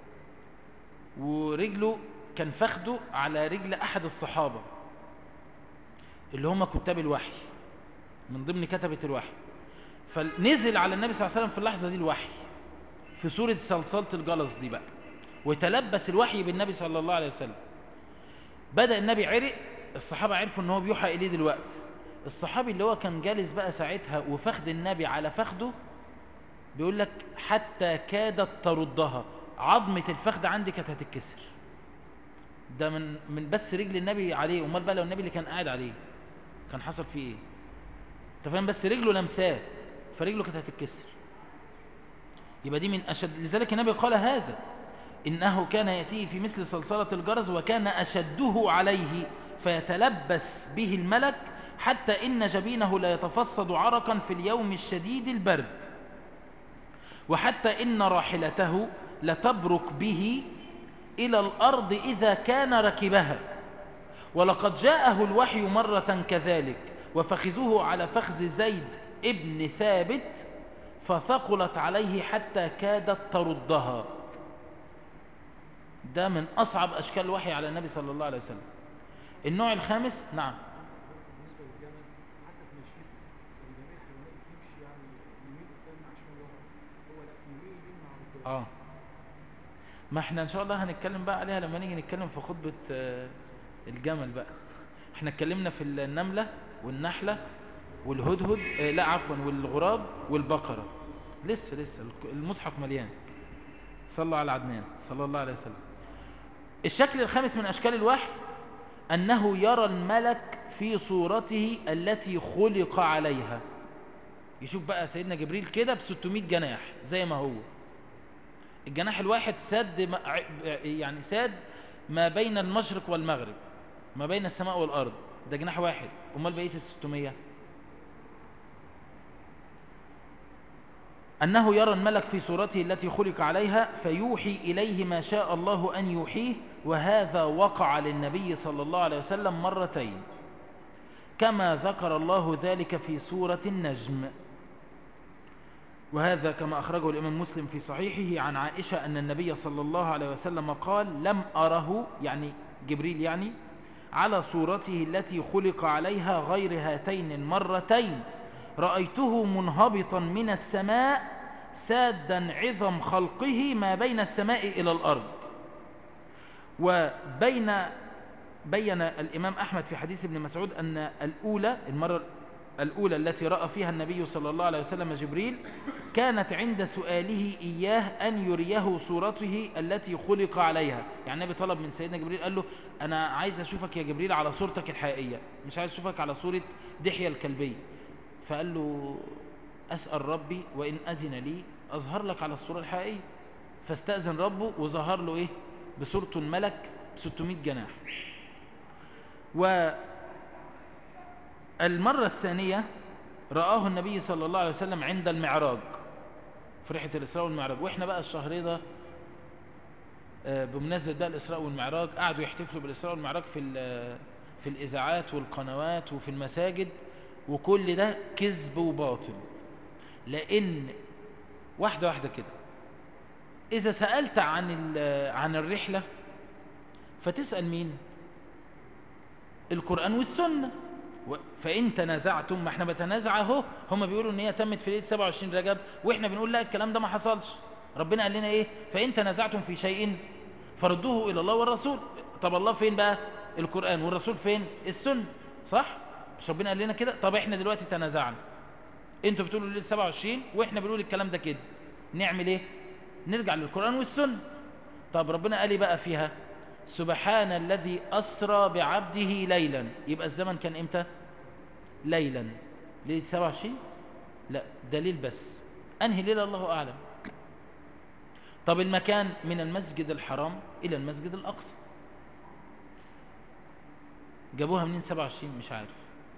ورجله كان فخده على رجل احد الصحابه اللي هم كتاب الوحي من ضمن كتبة الوحي فنزل على النبي صلى الله عليه وسلم في اللحظة دي الوحي في سورة صلصلة الجلس دي بقى وتلبس الوحي بالنبي صلى الله عليه وسلم بدأ النبي عرق الصحابة عرفوا ان هو بيوحى إليه دلوقتي الصحابي اللي هو كان جالس بقى ساعتها وفخد النبي على فخده بيقول لك حتى كادت تردها عظمة الفخذ عندي كانت هتتكسر ده من من بس رجل النبي عليه امال بقى لو النبي اللي كان قاعد عليه كان حصل فيه ايه انت فاهم بس رجله لمساه فرجله كانت هتتكسر يبقى دي من اشد لذلك النبي قال هذا انه كان ياتيه في مثل صلصله الجرس وكان اشده عليه فيتلبس به الملك حتى ان جبينه لا يتفصد عرقا في اليوم الشديد البرد وحتى ان راحلته لتبرك به الى الارض اذا كان ركبها ولقد جاءه الوحي مرة كذلك وفخذه على فخذ زيد ابن ثابت فثقلت عليه حتى كادت تردها ده من أصعب أشكال الوحي على النبي صلى الله عليه وسلم النوع الخامس نعم بالنسبه للجمل حتى في مشيته جميع الحيوانات بتمشي يعني يمين قدام مع شمال ورا هو لا يمين يمين مع قدام آه ما احنا ان شاء الله هنتكلم بقى عليها لما نيجي نتكلم في خطبة آه، الجمل بقى احنا اتكلمنا في النملة والنحلة والهدهد اه لا عفوا والغراب والبقرة لسه لسه الك- المصحف مليان صلى على عدنان صلى الله عليه وسلم الشكل الخامس من اشكال الوحي انه يرى الملك في صورته التي خلق عليها يشوف بقى سيدنا جبريل كده ب 600 جناح زي ما هو الجناح الواحد سد ما- ع- يعني ساد ما بين المشرق والمغرب ما بين السماء والأرض ده جناح واحد أمال بقية الستمية أنه يرى الملك في صورته التي خلق عليها فيوحي إليه ما شاء الله أن يوحيه وهذا وقع للنبي صلى الله عليه وسلم مرتين كما ذكر الله ذلك في سورة النجم وهذا كما أخرجه الإمام مسلم في صحيحه عن عائشة أن النبي صلى الله عليه وسلم قال لم أره يعني جبريل يعني على صورته التي خلق عليها غير هاتين المرتين رأيته منهبطا من السماء سادا عظم خلقه ما بين السماء إلى الأرض وبين بين الإمام أحمد في حديث ابن مسعود أن الأولى المرة الأولى التي رأى فيها النبي صلى الله عليه وسلم جبريل كانت عند سؤاله إياه أن يريه صورته التي خلق عليها يعني النبي طلب من سيدنا جبريل قال له أنا عايز أشوفك يا جبريل على صورتك الحقيقية مش عايز أشوفك على صورة دحية الكلبية فقال له أسأل ربي وإن أذن لي أظهر لك على الصورة الحقيقية فاستأذن ربه وظهر له إيه بصورته الملك ب 600 جناح والمرة الثانية رآه النبي صلى الله عليه وسلم عند المعراج في رحلة الإسراء والمعراج وإحنا بقى الشهر ده آه، بمناسبة بقى الإسراء والمعراج قعدوا يحتفلوا بالإسراء والمعراج في ال- في الإذاعات والقنوات وفي المساجد وكل ده كذب وباطل لأن واحدة واحدة كده إذا سألت عن ال- عن الرحلة فتسأل مين؟ القرآن والسنة و- فإن تنازعتم ما احنا بتنازع اهو هم بيقولوا ان هي تمت في ليله 27 رجب واحنا بنقول لا الكلام ده ما حصلش ربنا قال لنا ايه فإن تنازعتم في شيء فردوه الى الله والرسول طب الله فين بقى القرآن والرسول فين السنة صح مش ربنا قال لنا كده طب احنا دلوقتي تنازعنا انتوا بتقولوا ليله 27 واحنا بنقول الكلام ده كده نعمل ايه نرجع للقرآن والسنة طب ربنا قال ايه بقى فيها سبحان الذي أسرى بعبده ليلا يبقى الزمن كان امتى ليلا ليلة 27 لا دليل بس أنهي ليلة الله أعلم طب المكان من المسجد الحرام إلى المسجد الأقصى جابوها منين 27 مش عارف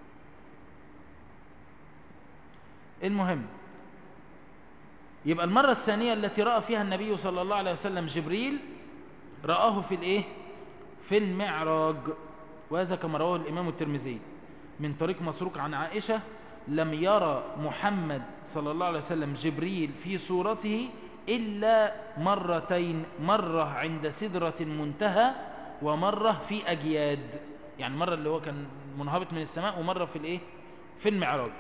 المهم يبقى المرة الثانية التي رأى فيها النبي صلى الله عليه وسلم جبريل رآه في الايه في المعراج وهذا كما رواه الإمام الترمذي من طريق مسروق عن عائشة لم يرى محمد صلى الله عليه وسلم جبريل في صورته إلا مرتين مرة عند سدرة المنتهى ومرة في أجياد يعني مرة اللي هو كان منهبط من السماء ومرة في الايه في المعراج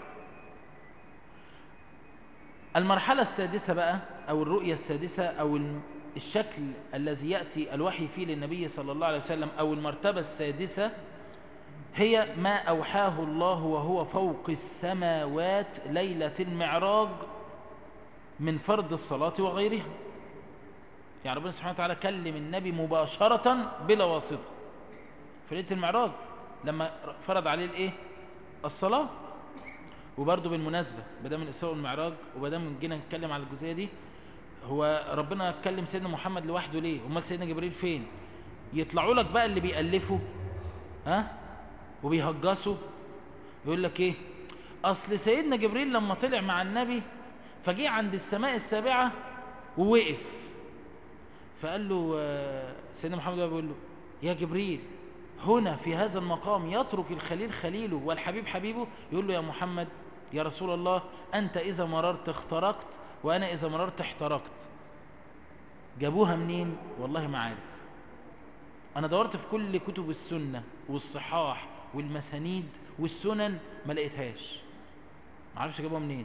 المرحلة السادسة بقى أو الرؤية السادسة أو الشكل الذي يأتي الوحي فيه للنبي صلى الله عليه وسلم أو المرتبة السادسة هي ما أوحاه الله وهو فوق السماوات ليلة المعراج من فرض الصلاة وغيرها يعني ربنا سبحانه وتعالى كلم النبي مباشرة بلا واسطة في ليلة المعراج لما فرض عليه الايه الصلاة وبرضه بالمناسبة بدام الإسراء والمعراج وبدام جينا نتكلم على الجزئية دي هو ربنا اتكلم سيدنا محمد لوحده ليه امال سيدنا جبريل فين يطلعوا لك بقى اللي بيألفوا ها وبيهجسوا يقول لك ايه اصل سيدنا جبريل لما طلع مع النبي فجه عند السماء السابعة ووقف فقال له آه، سيدنا محمد بيقول له يا جبريل هنا في هذا المقام يترك الخليل خليله والحبيب حبيبه يقول له يا محمد يا رسول الله أنت إذا مررت اخترقت وأنا إذا مررت احترقت جابوها منين والله ما عارف أنا دورت في كل كتب السنة والصحاح والمسانيد والسنن ما لقيتهاش ما عارفش جابوها منين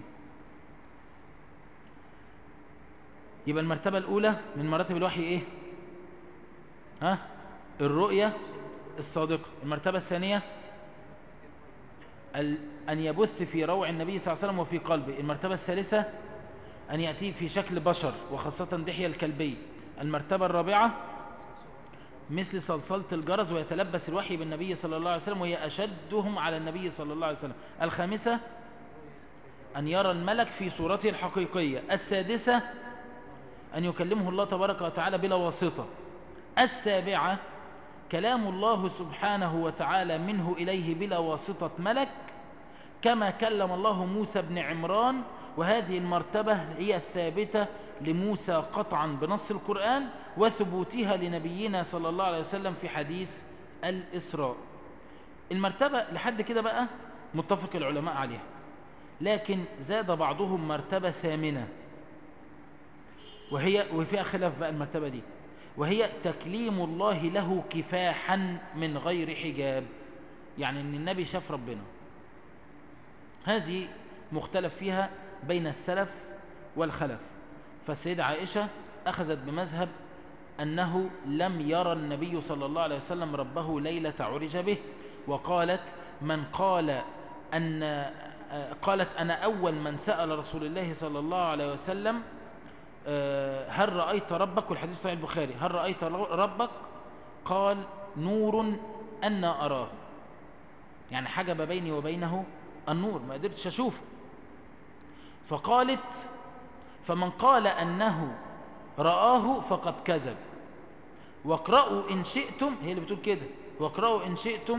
يبقى المرتبة الأولى من مراتب الوحي إيه ها الرؤية الصادقة المرتبة الثانية ال- أن يبث في روع النبي صلى الله عليه وسلم وفي قلبه المرتبة الثالثة أن يأتي في شكل بشر وخاصة دحية الكلبي المرتبة الرابعة مثل صلصلة الجرس ويتلبس الوحي بالنبي صلى الله عليه وسلم وهي أشدهم على النبي صلى الله عليه وسلم الخامسة أن يرى الملك في صورته الحقيقية السادسة أن يكلمه الله تبارك وتعالى بلا واسطة السابعة كلام الله سبحانه وتعالى منه إليه بلا واسطة ملك كما كلم الله موسى بن عمران وهذه المرتبة هي الثابتة لموسى قطعا بنص القرآن وثبوتها لنبينا صلى الله عليه وسلم في حديث الإسراء المرتبة لحد كده بقى متفق العلماء عليها لكن زاد بعضهم مرتبة ثامنة وهي وفيها خلاف بقى المرتبة دي وهي تكليم الله له كفاحا من غير حجاب يعني ان النبي شاف ربنا هذه مختلف فيها بين السلف والخلف فالسيدة عائشة أخذت بمذهب أنه لم يرى النبي صلى الله عليه وسلم ربه ليلة عرج به وقالت من قال أن آه، قالت أنا أول من سأل رسول الله صلى الله عليه وسلم آه، هل رأيت ربك والحديث صحيح البخاري هل رأيت ربك قال نور أنا أراه يعني حجب بيني وبينه النور ما قدرتش أشوفه فقالت فمن قال أنه رآه فقد كذب واقرأوا إن شئتم هي اللي بتقول كده واقرأوا إن شئتم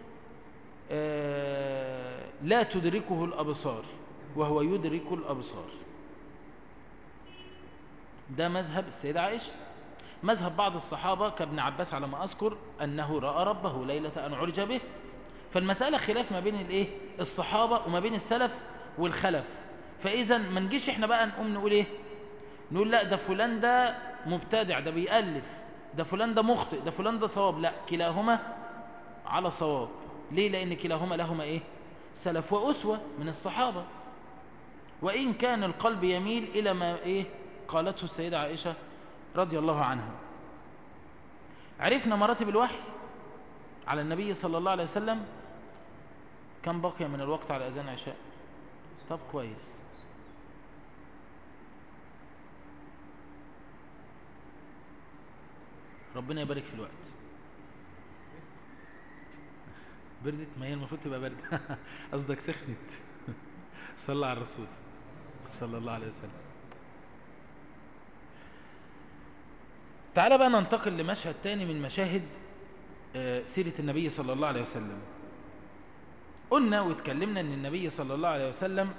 آه، لا تدركه الأبصار وهو يدرك الأبصار ده مذهب السيدة عائشة مذهب بعض الصحابة كابن عباس على ما أذكر أنه رأى ربه ليلة أن عرج به فالمسألة خلاف ما بين الإيه؟ الصحابة وما بين السلف والخلف فإذا ما نجيش إحنا بقى نقوم نقول إيه نقول لا ده فلان ده مبتدع ده بيألف ده فلان ده مخطئ ده فلان ده صواب لا كلاهما على صواب ليه لأن كلاهما لهما إيه سلف وأسوة من الصحابة وإن كان القلب يميل إلى ما إيه قالته السيدة عائشة رضي الله عنها عرفنا مراتب الوحي على النبي صلى الله عليه وسلم كم بقي من الوقت على أذان عشاء طب كويس ربنا يبارك في الوقت بردت ما هي المفروض تبقى باردة قصدك سخنت صلى على الرسول صلى الله عليه وسلم تعال بقى ننتقل لمشهد تاني من مشاهد آه، سيرة النبي صلى الله عليه وسلم قلنا واتكلمنا ان النبي صلى الله عليه وسلم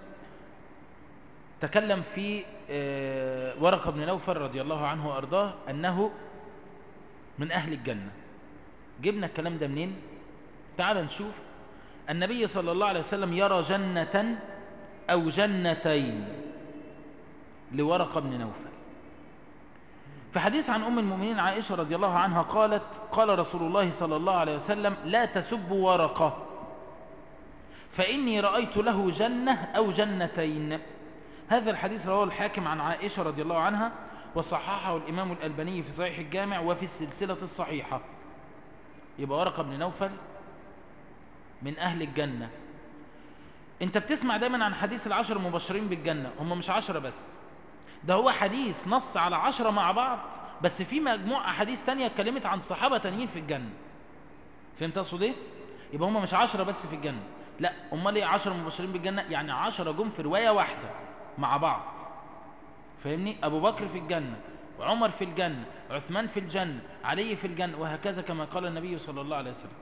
تكلم في آه، ورقة بن نوفل رضي الله عنه وأرضاه أنه من أهل الجنة جبنا الكلام ده منين تعال نشوف النبي صلى الله عليه وسلم يرى جنة أو جنتين لورقة بن نوفل في حديث عن أم المؤمنين عائشة رضي الله عنها قالت قال رسول الله صلى الله عليه وسلم لا تسبوا ورقة فإني رأيت له جنة أو جنتين هذا الحديث رواه الحاكم عن عائشة رضي الله عنها وصححه الإمام الألباني في صحيح الجامع وفي السلسلة الصحيحة يبقى ورقة بن نوفل من أهل الجنة انت بتسمع دايما عن حديث العشر المبشرين بالجنة هم مش عشرة بس ده هو حديث نص على عشرة مع بعض بس في مجموعة أحاديث تانية اتكلمت عن صحابة تانيين في الجنة فهمت أقصد إيه؟ يبقى هم مش عشرة بس في الجنة لا أمال إيه عشرة مبشرين بالجنة يعني عشرة جم في رواية واحدة مع بعض فاهمني أبو بكر في الجنة وعمر في الجنة عثمان في الجنة علي في الجنة وهكذا كما قال النبي صلى الله عليه وسلم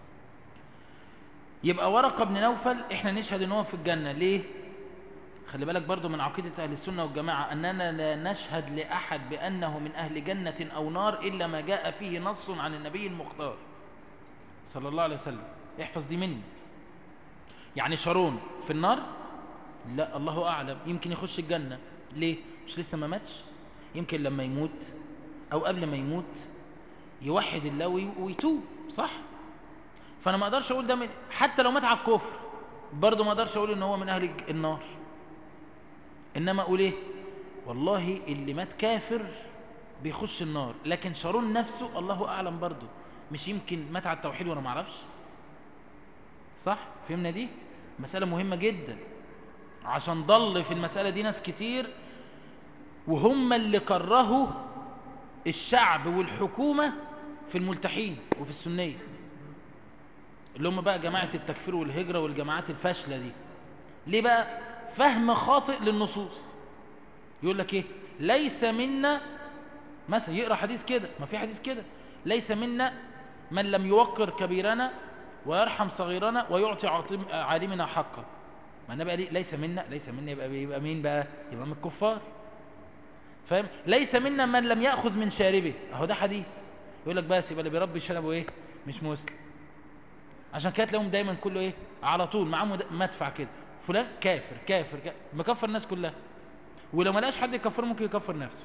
يبقى ورقة بن نوفل احنا نشهد ان هو في الجنة ليه خلي بالك برضو من عقيدة أهل السنة والجماعة أننا لا نشهد لأحد بأنه من أهل جنة أو نار إلا ما جاء فيه نص عن النبي المختار صلى الله عليه وسلم احفظ دي مني يعني شارون في النار لا الله أعلم يمكن يخش الجنة ليه مش لسه ما ماتش يمكن لما يموت أو قبل ما يموت يوحد الله وي- ويتوب صح فأنا ما أقدرش أقول ده من حتى لو مات على الكفر برضه ما أقدرش أقول إن هو من أهل الج- النار إنما أقول إيه والله اللي مات كافر بيخش النار لكن شارون نفسه الله أعلم برضه مش يمكن مات على التوحيد وأنا ما أعرفش صح فهمنا دي مسألة مهمة جدا عشان ضل في المسألة دي ناس كتير وهم اللي كرهوا الشعب والحكومة في الملتحين وفي السنية اللي هم بقى جماعة التكفير والهجرة والجماعات الفاشلة دي ليه بقى فهم خاطئ للنصوص يقول لك ايه ليس منا مثلا يقرأ حديث كده ما في حديث كده ليس منا من لم يوقر كبيرنا ويرحم صغيرنا ويعطي عاطم- عالمنا حقه ما النبي قال إيه؟ ليس منا ليس منا يبقى يبقى مين بقى يبقى من الكفار فاهم ليس منا من لم ياخذ من شاربه اهو ده حديث يقول لك بس يبقى اللي بيربي شنبه ايه مش مسلم عشان كده تلاقيهم دايما كله ايه على طول معاه مد- مدفع كده فلان كافر كافر, كافر. مكفر الناس كلها ولو ما لقاش حد يكفره ممكن يكفر نفسه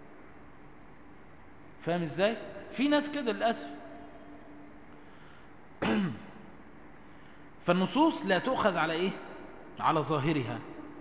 فاهم ازاي في ناس كده للاسف فالنصوص لا تؤخذ على ايه على ظاهرها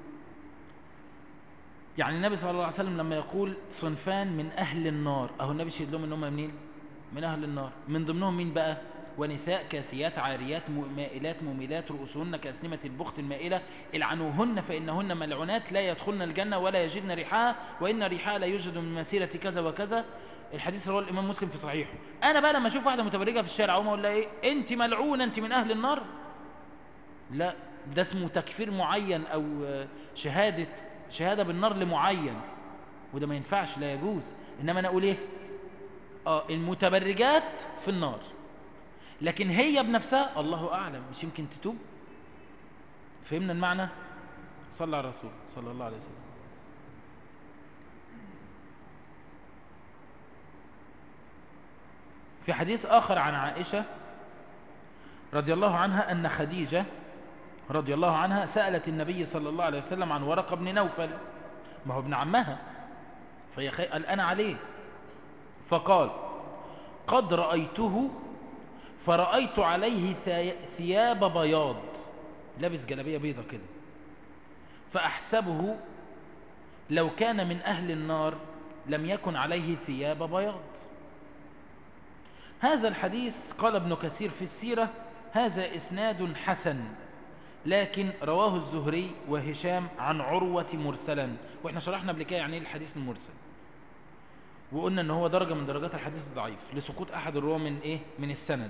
يعني النبي صلى الله عليه وسلم لما يقول صنفان من أهل النار أهو النبي شهد لهم إنهم منين من أهل النار من ضمنهم مين بقى ونساء كاسيات عاريات م- مائلات مميلات رؤوسهن كأسنمة البخت المائلة العنوهن فإنهن ملعونات لا يدخلن الجنة ولا يجدن ريحها وإن ريحها لا يوجد من مسيرة كذا وكذا الحديث رواه الإمام مسلم في صحيحه أنا بقى لما أشوف واحدة متبرجة في الشارع أقوم أقول لها إيه أنت ملعونة أنت من أهل النار لا ده اسمه تكفير معين او آه، شهادة شهادة بالنار لمعين وده ما ينفعش لا يجوز انما انا اقول ايه اه المتبرجات في النار لكن هي بنفسها الله اعلم مش يمكن تتوب فهمنا المعنى صلى على الرسول صلى الله عليه وسلم في حديث آخر عن عائشة رضي الله عنها أن خديجة رضي الله عنها سألت النبي صلى الله عليه وسلم عن ورقة بن نوفل ما هو ابن عمها فهي خي- قلقانة عليه فقال قد رأيته فرأيت عليه ثي- ثياب بياض لابس جلابية بيضة كده فأحسبه لو كان من أهل النار لم يكن عليه ثياب بياض هذا الحديث قال ابن كثير في السيرة هذا إسناد حسن لكن رواه الزهري وهشام عن عروة مرسلا واحنا شرحنا قبل كده يعني ايه الحديث المرسل وقلنا ان هو درجة من درجات الحديث الضعيف لسقوط احد الرواه من ايه من السند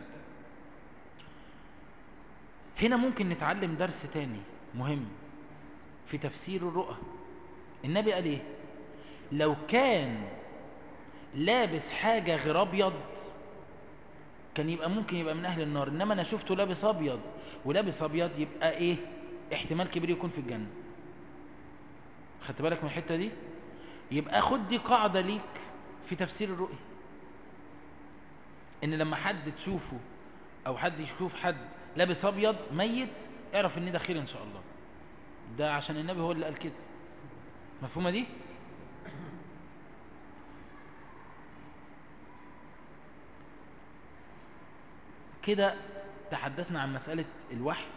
هنا ممكن نتعلم درس تاني مهم في تفسير الرؤى النبي قال ايه لو كان لابس حاجة غير ابيض كان يبقى ممكن يبقى من اهل النار انما انا شفته لابس ابيض ولابس ابيض يبقى ايه احتمال كبير يكون في الجنة خدت بالك من الحتة دي يبقى خد دي قاعدة ليك في تفسير الرؤية ان لما حد تشوفه او حد يشوف حد لابس ابيض ميت اعرف ان ده خير ان شاء الله ده عشان النبي هو اللي قال كده مفهومة دي كده تحدثنا عن مسألة الوحي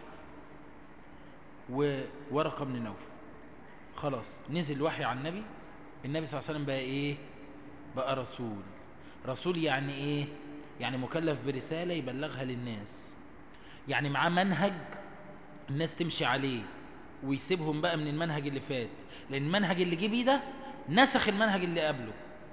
وورقة بن نوفل خلاص نزل وحي عن النبي النبي صلى الله عليه وسلم بقى ايه بقى رسول رسول يعني ايه يعني مكلف برسالة يبلغها للناس يعني معاه منهج الناس تمشي عليه ويسيبهم بقى من المنهج اللي فات لان المنهج اللي جه بيه ده نسخ المنهج اللي قبله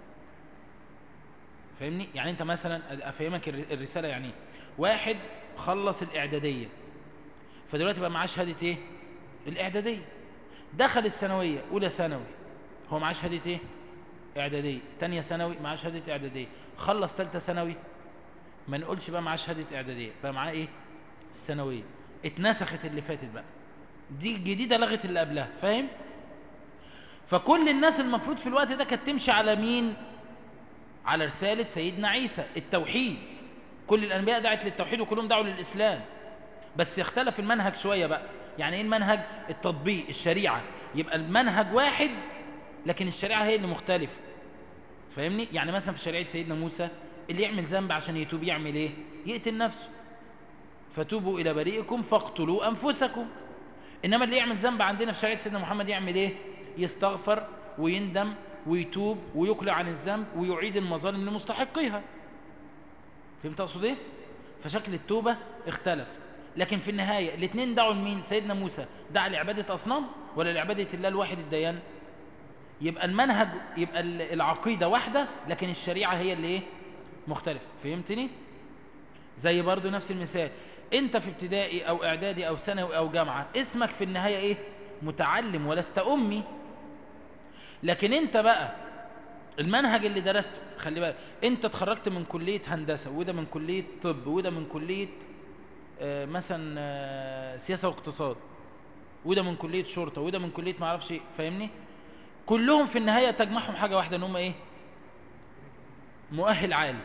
فاهمني يعني انت مثلا افهمك الرسالة يعني ايه واحد خلص الاعدادية فدلوقتي بقى معاه شهادة ايه الاعدادية دخل الثانوية اولى ثانوي هو معاه شهادة ايه اعدادية تانية ثانوي معاه شهادة اعدادية خلص تالتة ثانوي ما نقولش بقى معاه شهادة اعدادية بقى معاه ايه الثانوية اتنسخت اللي فاتت بقى دي الجديدة لغت اللي قبلها فاهم فكل الناس المفروض في الوقت ده كانت تمشي على مين على رسالة سيدنا عيسى التوحيد كل الأنبياء دعت للتوحيد وكلهم دعوا للإسلام بس يختلف المنهج شوية بقى يعني ايه المنهج التطبيق الشريعة يبقى المنهج واحد لكن الشريعة هي اللي مختلفة فاهمني يعني مثلا في شريعة سيدنا موسى اللي يعمل ذنب عشان يتوب يعمل ايه يقتل نفسه فتوبوا إلى بريئكم فاقتلوا أنفسكم إنما اللي يعمل ذنب عندنا في شريعة سيدنا محمد يعمل ايه يستغفر ويندم ويتوب ويقلع عن الذنب ويعيد المظالم لمستحقيها فهمت اقصد ايه فشكل التوبة اختلف لكن في النهاية الاثنين دعوا لمين سيدنا موسى دعا لعبادة أصنام ولا لعبادة الله الواحد الديان يبقى المنهج يبقى العقيدة واحدة لكن الشريعة هي اللي ايه مختلفة فهمتني زي برضو نفس المثال انت في ابتدائي او اعدادي او ثانوي او جامعة اسمك في النهاية ايه متعلم ولست امي لكن انت بقى المنهج اللي درسته خلي بالك انت اتخرجت من كلية هندسة وده من كلية طب وده من كلية آه مثلا آه سياسة واقتصاد وده من كلية شرطة وده من كلية معرفش ايه فاهمني كلهم في النهاية تجمعهم حاجة واحدة ان هم ايه مؤهل عالي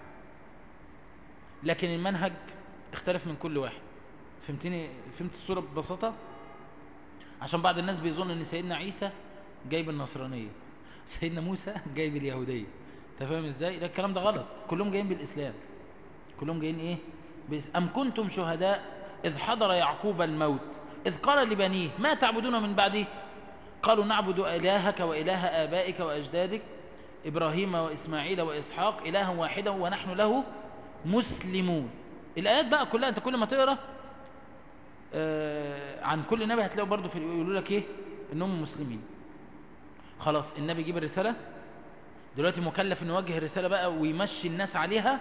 لكن المنهج اختلف من كل واحد فهمتني فهمت الصورة ببساطة عشان بعض الناس بيظن ان سيدنا عيسى جايب النصرانية سيدنا موسى جايب اليهودية انت فاهم ازاي ده الكلام ده غلط كلهم جايين بالاسلام كلهم جايين ايه بس ام كنتم شهداء اذ حضر يعقوب الموت اذ قال لبنيه ما تعبدون من بعده قالوا نعبد الهك واله ابائك واجدادك ابراهيم واسماعيل واسحاق الها واحدا ونحن له مسلمون الايات بقى كلها انت كل ما تقرا آه عن كل نبي هتلاقوا برضو في يقولوا لك ايه انهم مسلمين خلاص النبي يجيب الرسالة دلوقتي مكلف انه يوجه الرسالة بقى ويمشي الناس عليها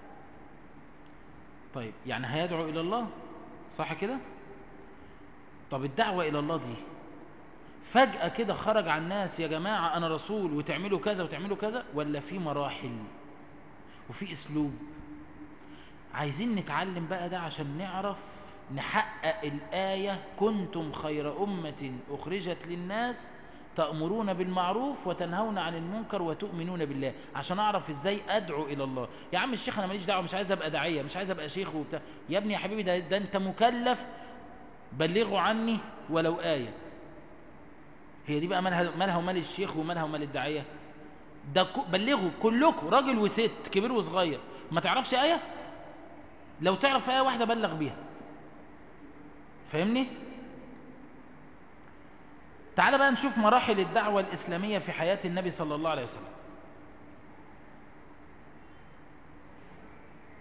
طيب يعني هيدعو الى الله صح كده طب الدعوة الى الله دي فجأة كده خرج على الناس يا جماعة انا رسول وتعملوا كذا وتعملوا كذا ولا في مراحل وفي اسلوب عايزين نتعلم بقى ده عشان نعرف نحقق الآية كنتم خير أمة أخرجت للناس تأمرون بالمعروف وتنهون عن المنكر وتؤمنون بالله عشان أعرف إزاي أدعو إلى الله يا عم الشيخ أنا ماليش دعوة مش عايز أبقى داعية مش عايز أبقى شيخ وبتاع يا ابني يا حبيبي ده, ده أنت مكلف بلغوا عني ولو آية هي دي بقى مالها, مالها ومال الشيخ ومالها ومال الداعية ده بلغوا كلكم راجل وست كبير وصغير ما تعرفش آية لو تعرف آية واحدة بلغ بيها فاهمني تعال بقى نشوف مراحل الدعوة الإسلامية في حياة النبي صلى الله عليه وسلم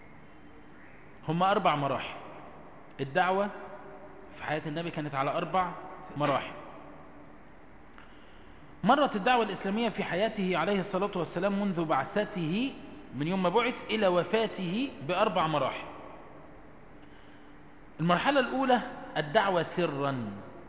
هم أربع مراحل الدعوة في حياة النبي كانت على أربع مراحل مرت الدعوة الإسلامية في حياته عليه الصلاة والسلام منذ بعثته من يوم ما بعث إلى وفاته بأربع مراحل المرحلة الأولى الدعوة سرا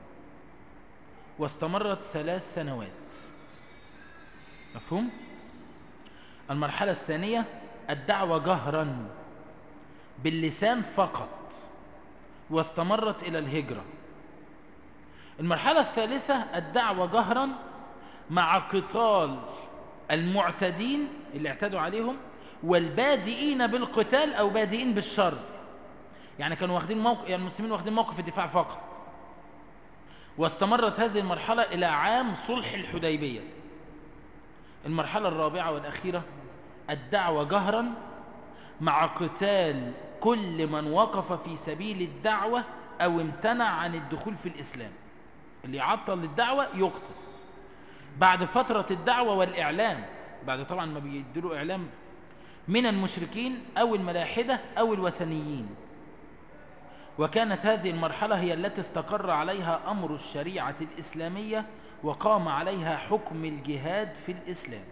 واستمرت ثلاث سنوات مفهوم؟ المرحلة الثانية الدعوة جهرا باللسان فقط واستمرت إلى الهجرة المرحلة الثالثة الدعوة جهرا مع قتال المعتدين اللي اعتدوا عليهم والبادئين بالقتال أو بادئين بالشر يعني كانوا واخدين موقف يعني المسلمين واخدين موقف الدفاع فقط واستمرت هذه المرحلة إلى عام صلح الحديبية المرحلة الرابعة والأخيرة الدعوة جهرا مع قتال كل من وقف في سبيل الدعوة أو امتنع عن الدخول في الإسلام اللي يعطل الدعوة يقتل بعد فترة الدعوة والإعلام بعد طبعا ما بيدلوا إعلام من المشركين أو الملاحدة أو الوثنيين وكانت هذه المرحلة هي التي استقر عليها أمر الشريعة الإسلامية وقام عليها حكم الجهاد في الإسلام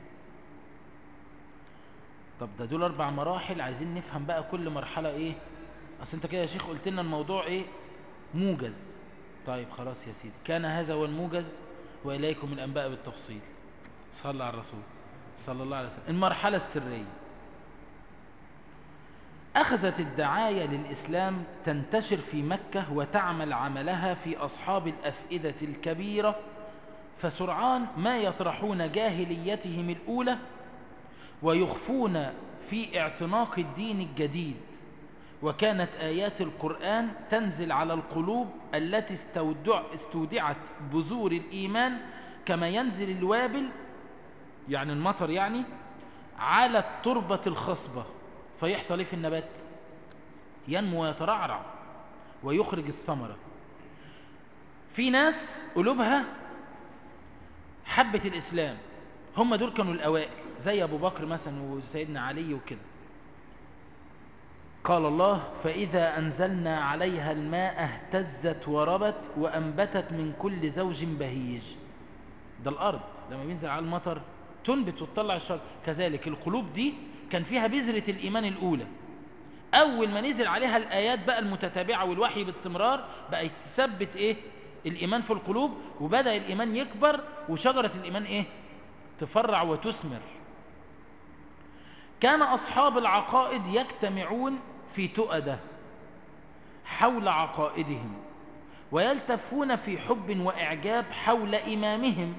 طب ده دول أربع مراحل عايزين نفهم بقى كل مرحلة إيه أصل أنت كده يا شيخ قلت لنا الموضوع إيه موجز طيب خلاص يا سيدي كان هذا هو الموجز وإليكم الأنباء بالتفصيل صلى على الرسول صلى الله عليه وسلم المرحلة السرية أخذت الدعاية للإسلام تنتشر في مكة وتعمل عملها في أصحاب الأفئدة الكبيرة فسرعان ما يطرحون جاهليتهم الأولى ويخفون في اعتناق الدين الجديد وكانت آيات القرآن تنزل على القلوب التي استودع استودعت بذور الإيمان كما ينزل الوابل يعني المطر يعني على التربة الخصبة فيحصل ايه في النبات ينمو ويترعرع ويخرج الثمرة في ناس قلوبها حبة الإسلام هم دول كانوا الأوائل زي أبو بكر مثلا وسيدنا علي وكده قال الله فإذا أنزلنا عليها الماء اهتزت وربت وأنبتت من كل زوج بهيج ده الأرض لما بينزل على المطر تنبت وتطلع الشر كذلك القلوب دي كان فيها بذرة الإيمان الأولى أول ما نزل عليها الآيات بقى المتتابعة والوحي باستمرار بقى يتثبت إيه الإيمان في القلوب وبدأ الإيمان يكبر وشجرة الإيمان إيه تفرع وتثمر كان أصحاب العقائد يجتمعون في تؤدة حول عقائدهم ويلتفون في حب وإعجاب حول إمامهم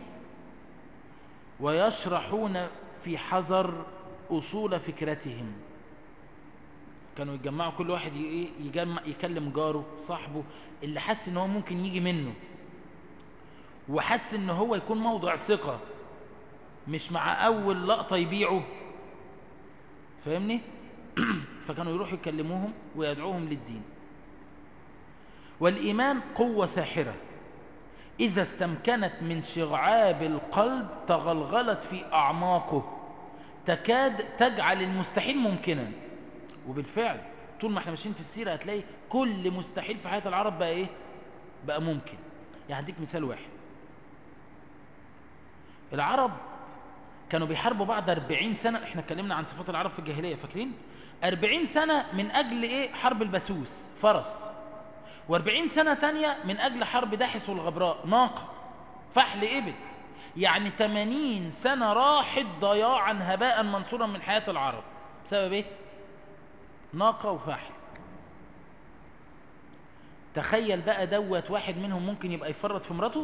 ويشرحون في حذر أصول فكرتهم كانوا يتجمعوا كل واحد يجمع يكلم جاره صاحبه اللي حس ان هو ممكن يجي منه وحس ان هو يكون موضع ثقة مش مع اول لقطة يبيعه فاهمني فكانوا يروحوا يكلموهم ويدعوهم للدين والإيمان قوة ساحرة إذا استمكنت من شغعاب القلب تغلغلت في أعماقه تكاد تجعل المستحيل ممكنا وبالفعل طول ما احنا ماشيين في السيرة هتلاقي كل مستحيل في حياة العرب بقى ايه بقى ممكن يعني هديك مثال واحد العرب كانوا بيحاربوا بعد 40 سنة احنا اتكلمنا عن صفات العرب في الجاهلية فاكرين 40 سنة من أجل ايه حرب البسوس فرس و40 سنة تانية من أجل حرب داحس والغبراء ناقة فحل إبل يعني 80 سنة راحت ضياعا هباء منصورا من حياة العرب بسبب ايه ناقة وفحل تخيل بقى دوت واحد منهم ممكن يبقى يفرط في مراته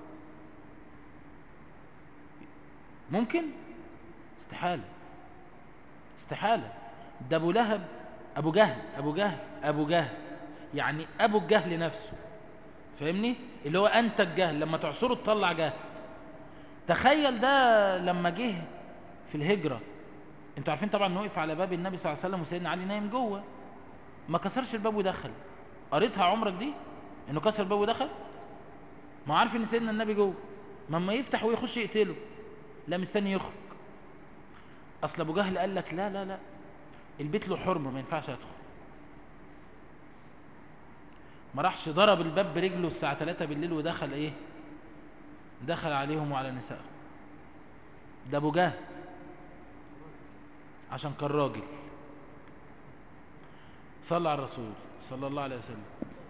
ممكن استحالة استحالة ده ابو لهب ابو جهل ابو جهل ابو جهل يعني ابو الجهل نفسه فاهمني اللي هو انت الجهل لما تعصره تطلع جهل تخيل ده لما جه في الهجرة انتوا عارفين طبعا انه وقف على باب النبي صلى الله عليه وسلم وسيدنا علي نايم جوه ما كسرش الباب ودخل قريتها عمرك دي انه كسر الباب ودخل ما عارف ان سيدنا النبي جوه ما اما يفتح ويخش يقتله لا مستني يخرج اصل ابو جهل قال لك لا لا لا البيت له حرمه ما ينفعش ادخل ما راحش ضرب الباب برجله الساعة 3 بالليل ودخل ايه دخل عليهم وعلى نسائهم ده ابو جهل عشان كان راجل صلى على الرسول صلى الله عليه وسلم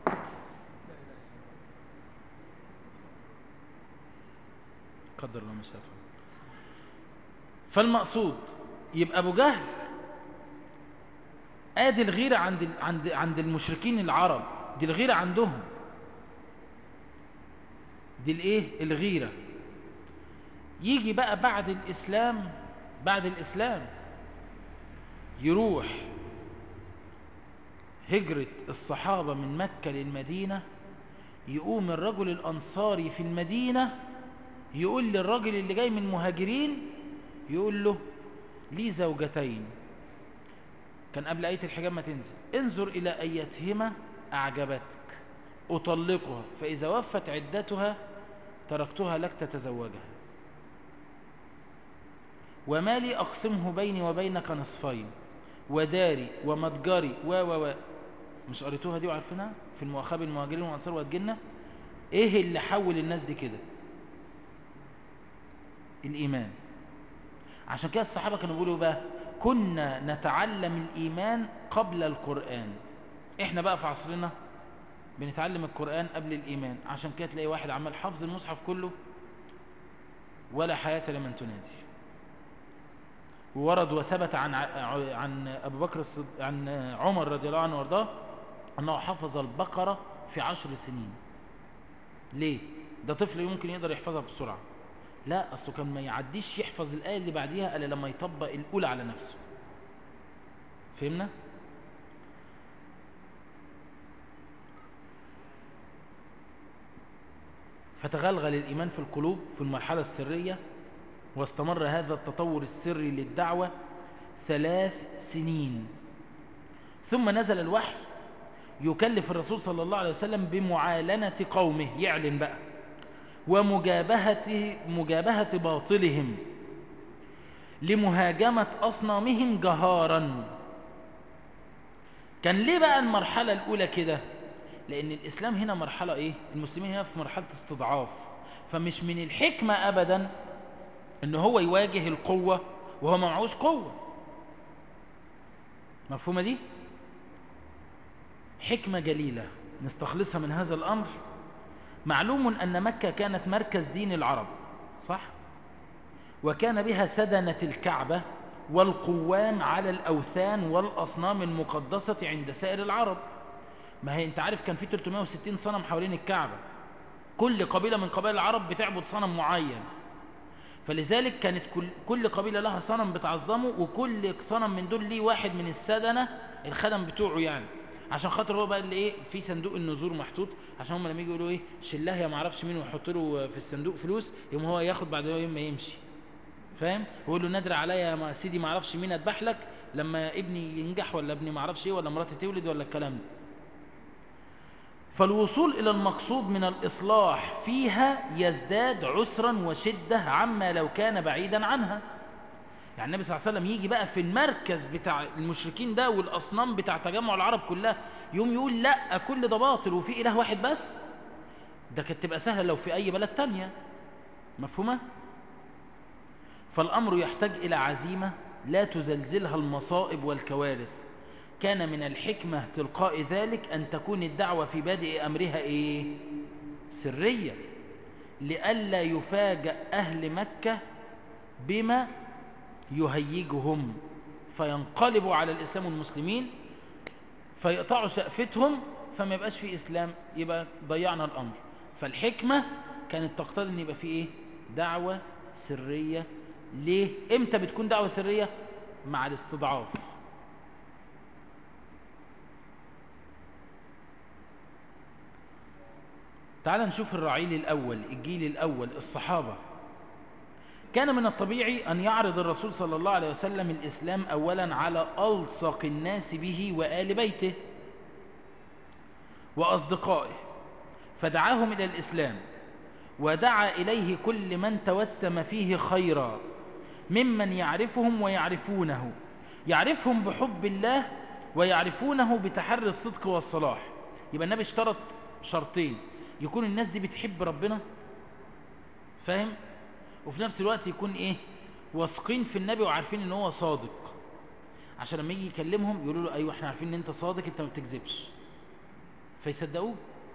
قدر الله ما شاء فعل فالمقصود يبقى ابو جهل ادي الغيره عند ال- عند عند المشركين العرب دي الغيره عندهم دي الايه الغيره يجي بقى بعد الاسلام بعد الاسلام يروح هجرة الصحابة من مكة للمدينة يقوم الرجل الأنصاري في المدينة يقول للراجل اللي جاي من مهاجرين يقول له لي زوجتين كان قبل آية الحجاب ما تنزل انظر إلى أيتهما أعجبتك أطلقها فإذا وفت عدتها تركتها لك تتزوجها وما لي أقسمه بيني وبينك نصفين وداري ومتجري و و و مش قريتوها دي وعارفينها في المؤاخاة بين المهاجرين والأنصار والجنة إيه اللي حول الناس دي كده الإيمان عشان كده الصحابة كانوا بيقولوا بقى كنا نتعلم الإيمان قبل القرآن إحنا بقى في عصرنا بنتعلم القرآن قبل الإيمان عشان كده تلاقي واحد عمال حافظ المصحف كله ولا حياة لمن تنادي وورد وثبت عن عن ابو بكر الصد... عن عمر رضي الله عنه وارضاه انه حفظ البقره في عشر سنين ليه ده طفل يمكن يقدر يحفظها بسرعه لا اصله كان ما يعديش يحفظ الايه اللي بعديها الا لما يطبق الاولى على نفسه فهمنا فتغلغل الايمان في القلوب في المرحله السريه واستمر هذا التطور السري للدعوة ثلاث سنين ثم نزل الوحي يكلف الرسول صلى الله عليه وسلم بمعالنة قومه يعلن بقى ومجابهة مجابهة باطلهم لمهاجمة أصنامهم جهارا كان ليه بقى المرحلة الأولى كده لأن الإسلام هنا مرحلة إيه المسلمين هنا في مرحلة استضعاف فمش من الحكمة أبداً ان هو يواجه القوة وهو ما معهوش قوة مفهومة دي حكمة جليلة نستخلصها من هذا الأمر معلوم أن مكة كانت مركز دين العرب صح وكان بها سدنة الكعبة والقوام على الأوثان والأصنام المقدسة عند سائر العرب ما هي انت عارف كان في 360 صنم حوالين الكعبة كل قبيلة من قبائل العرب بتعبد صنم معين فلذلك كانت كل, كل قبيلة لها صنم بتعظمه وكل صنم من دول ليه واحد من السدنة الخدم بتوعه يعني عشان خاطر هو بقى اللي ايه في صندوق النذور محطوط عشان هم لما يجوا يقولوا ايه شلاه يا ما اعرفش مين ويحط له في الصندوق فلوس يوم هو ياخد بعد يوم ما يمشي فاهم يقول له نادر عليا يا سيدي ما اعرفش مين اذبح لك لما ابني ينجح ولا ابني ما اعرفش ايه ولا مراتي تولد ولا الكلام ده فالوصول إلى المقصود من الإصلاح فيها يزداد عسرا وشدة عما لو كان بعيدا عنها يعني النبي صلى الله عليه وسلم يجي بقى في المركز بتاع المشركين ده والأصنام بتاع تجمع العرب كلها يوم يقول لا كل ده باطل وفي إله واحد بس ده كانت تبقى سهلة لو في أي بلد تانية مفهومة؟ فالأمر يحتاج إلى عزيمة لا تزلزلها المصائب والكوارث كان من الحكمة تلقاء ذلك أن تكون الدعوة في بادئ أمرها إيه؟ سرية لئلا يفاجأ أهل مكة بما يهيجهم فينقلبوا على الإسلام والمسلمين فيقطعوا شأفتهم فما يبقاش في إسلام يبقى ضيعنا الأمر فالحكمة كانت تقتضي أن يبقى في إيه؟ دعوة سرية ليه؟ إمتى بتكون دعوة سرية؟ مع الاستضعاف تعال نشوف الرعيل الأول الجيل الأول الصحابة كان من الطبيعي أن يعرض الرسول صلى الله عليه وسلم الإسلام أولا على ألصق الناس به وآل بيته وأصدقائه فدعاهم إلى الإسلام ودعا إليه كل من توسم فيه خيرا ممن يعرفهم ويعرفونه يعرفهم بحب الله ويعرفونه بتحري الصدق والصلاح يبقى النبي اشترط شرطين يكون الناس دي بتحب ربنا فاهم وفي نفس الوقت يكون ايه واثقين في النبي وعارفين ان هو صادق عشان لما يجي يكلمهم يقولوا له ايوه احنا عارفين ان انت صادق انت ما بتكذبش فيصدقوه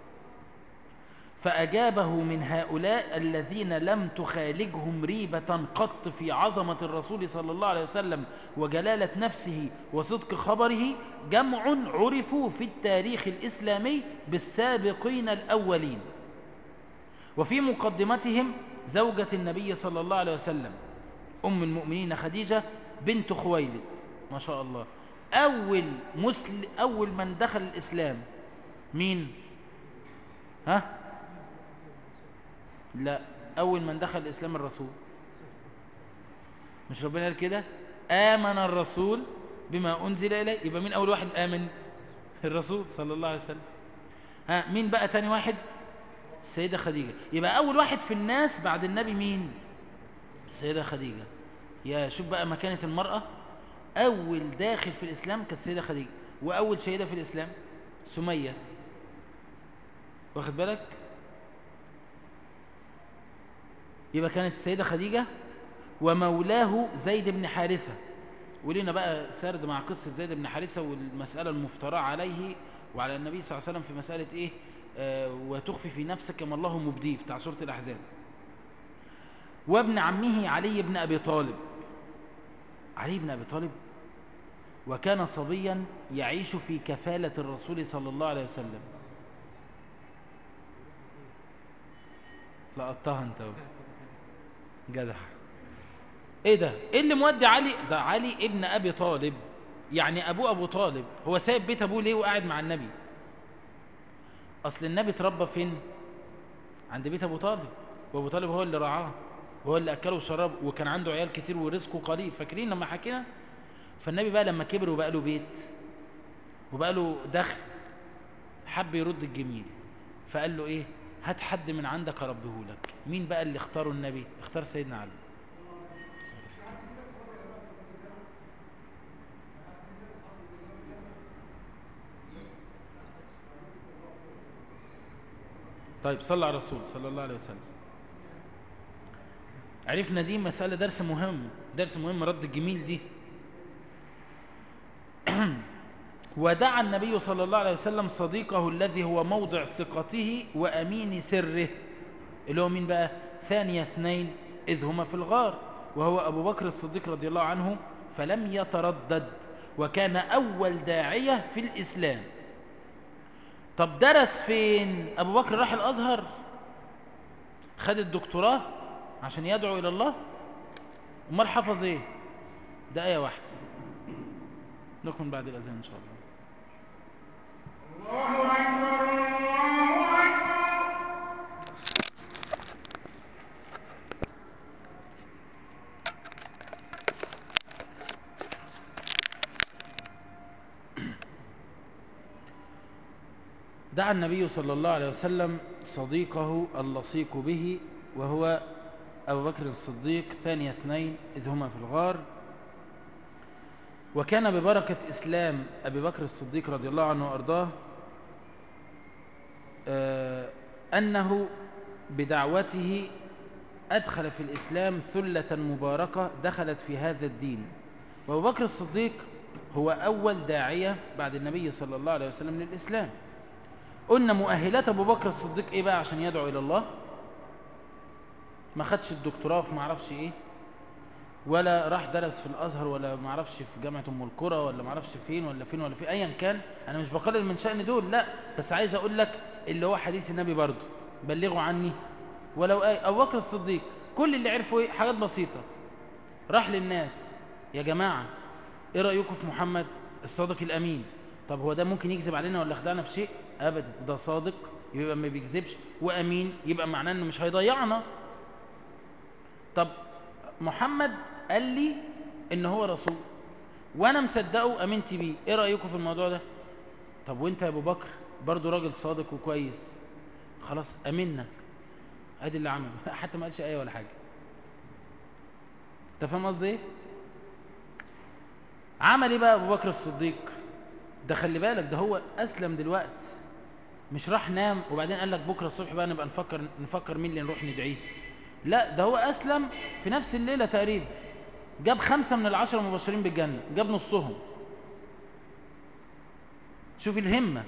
فأجابه من هؤلاء الذين لم تخالجهم ريبة قط في عظمة الرسول صلى الله عليه وسلم وجلالة نفسه وصدق خبره جمع عرفوا في التاريخ الإسلامي بالسابقين الأولين وفي مقدمتهم زوجة النبي صلى الله عليه وسلم أم المؤمنين خديجة بنت خويلد ما شاء الله أول, مسل أول من دخل الإسلام مين؟ ها؟ لا أول من دخل الإسلام الرسول مش ربنا قال كده آمن الرسول بما أنزل إليه يبقى مين أول واحد آمن الرسول صلى الله عليه وسلم ها مين بقى تاني واحد السيدة خديجة يبقى أول واحد في الناس بعد النبي مين السيدة خديجة يا شوف بقى مكانة المرأة أول داخل في الإسلام كانت السيدة خديجة وأول شهيدة في الإسلام سمية واخد بالك يبقى كانت السيدة خديجة ومولاه زيد بن حارثة ولينا بقى سرد مع قصة زيد بن حارثة والمسألة المفترى عليه وعلى النبي صلى الله عليه وسلم في مسألة إيه آه وتخفي في نفسك ما الله مبديه بتاع سورة الأحزاب وابن عمه علي بن أبي طالب علي بن أبي طالب وكان صبيا يعيش في كفالة الرسول صلى الله عليه وسلم لقطتها انت بقى. جدع ايه ده ايه اللي مودي علي ده علي ابن ابي طالب يعني ابوه ابو طالب هو سايب بيت ابوه ليه وقاعد مع النبي اصل النبي اتربى فين عند بيت ابو طالب وابو طالب هو اللي رعاه وهو اللي اكله وشربه وكان عنده عيال كتير ورزقه قليل فاكرين لما حكينا فالنبي بقى لما كبر وبقى له بيت وبقى له دخل حب يرد الجميل فقال له ايه هات حد من عندك اربيه لك مين بقى اللي اختاره النبي اختار سيدنا علي طيب صلى على الرسول صلى الله عليه وسلم عرفنا دي مسألة درس مهم درس مهم رد الجميل دي ودعا النبي صلى الله عليه وسلم صديقه الذي هو موضع ثقته وأمين سره اللي هو مين بقى ثانية اثنين إذ هما في الغار وهو أبو بكر الصديق رضي الله عنه فلم يتردد وكان أول داعية في الإسلام طب درس فين أبو بكر راح الأزهر خد الدكتوراه عشان يدعو إلى الله امال حفظ ايه ده آية واحدة نكمل بعد الأذان إن شاء الله دعا النبي صلى الله عليه وسلم صديقه اللصيق به وهو أبو بكر الصديق ثاني اثنين إذ هما في الغار وكان ببركة إسلام أبي بكر الصديق رضي الله عنه وأرضاه آه أنه بدعوته أدخل في الإسلام ثلة مباركة دخلت في هذا الدين وأبو بكر الصديق هو أول داعية بعد النبي صلى الله عليه وسلم للإسلام قلنا مؤهلات أبو بكر الصديق إيه بقى عشان يدعو إلى الله ما خدش الدكتوراه في معرفش إيه ولا راح درس في الأزهر ولا معرفش في جامعة أم القرى ولا معرفش فين ولا فين ولا فين أيا كان أنا مش بقلل من شأن دول لا بس عايز أقول لك اللي هو حديث النبي برضه بلغوا عني ولو أي أبو بكر الصديق كل اللي عرفوا إيه حاجات بسيطة راح للناس يا جماعة إيه رأيكم في محمد الصادق الأمين طب هو ده ممكن يكذب علينا ولا يخدعنا في شيء أبدا ده صادق يبقى ما بيكذبش وأمين يبقى معناه أنه مش هيضيعنا طب محمد قال لي ان هو رسول وانا مصدقه امنت بيه ايه رايكم في الموضوع ده طب وانت يا ابو بكر برضو راجل صادق وكويس خلاص امنك ادي اللي عمله حتى ما قالش ايه ولا حاجه انت فاهم قصدي ايه عمل ايه بقى ابو بكر الصديق ده خلي بالك ده هو اسلم دلوقتي مش راح نام وبعدين قال لك بكره الصبح بقى نبقى نفكر نفكر مين اللي نروح ندعيه لا ده هو اسلم في نفس الليله تقريبا جاب خمسه من العشره المبشرين بالجنه جاب نصهم شوف الهمه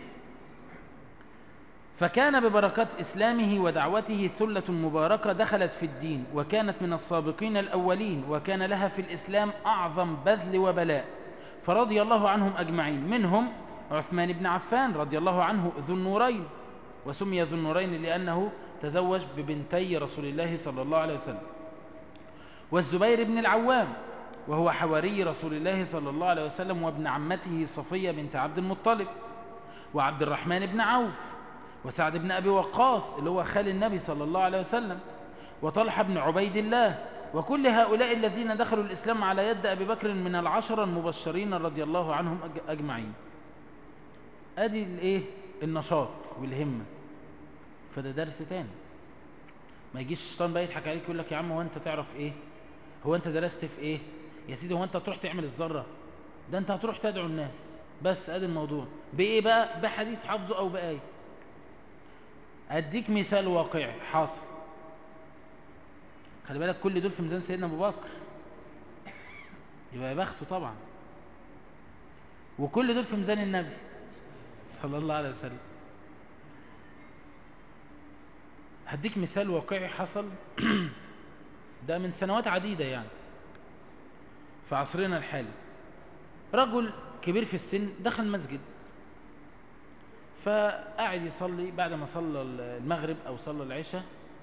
فكان ببركات اسلامه ودعوته ثله مباركه دخلت في الدين وكانت من السابقين الاولين وكان لها في الاسلام اعظم بذل وبلاء فرضي الله عنهم اجمعين منهم عثمان بن عفان رضي الله عنه ذو النورين وسمي ذو النورين لأنه تزوج ببنتي رسول الله صلى الله عليه وسلم والزبير بن العوام وهو حواري رسول الله صلى الله عليه وسلم وابن عمته صفية بنت عبد المطلب وعبد الرحمن بن عوف وسعد بن أبي وقاص اللي هو خال النبي صلى الله عليه وسلم وطلحة بن عبيد الله وكل هؤلاء الذين دخلوا الإسلام على يد أبي بكر من العشرة المبشرين رضي الله عنهم أج- أجمعين ادي الايه النشاط والهمه فده درس تاني ما يجيش الشيطان بقى يضحك عليك يقول لك يا عم هو انت تعرف ايه هو انت درست في ايه يا سيدي هو انت هتروح تعمل الذره ده انت هتروح تدعو الناس بس ادي الموضوع بايه بقى بحديث حافظه او بايه اديك مثال واقعي حاصل خلي بالك كل دول في ميزان سيدنا ابو بكر يبقى يا بخته طبعا وكل دول في ميزان النبي صلى الله عليه وسلم هديك مثال واقعي حصل ده من سنوات عديدة يعني في عصرنا الحالي رجل كبير في السن دخل مسجد فقعد يصلي بعد ما صلى المغرب أو صلى العشاء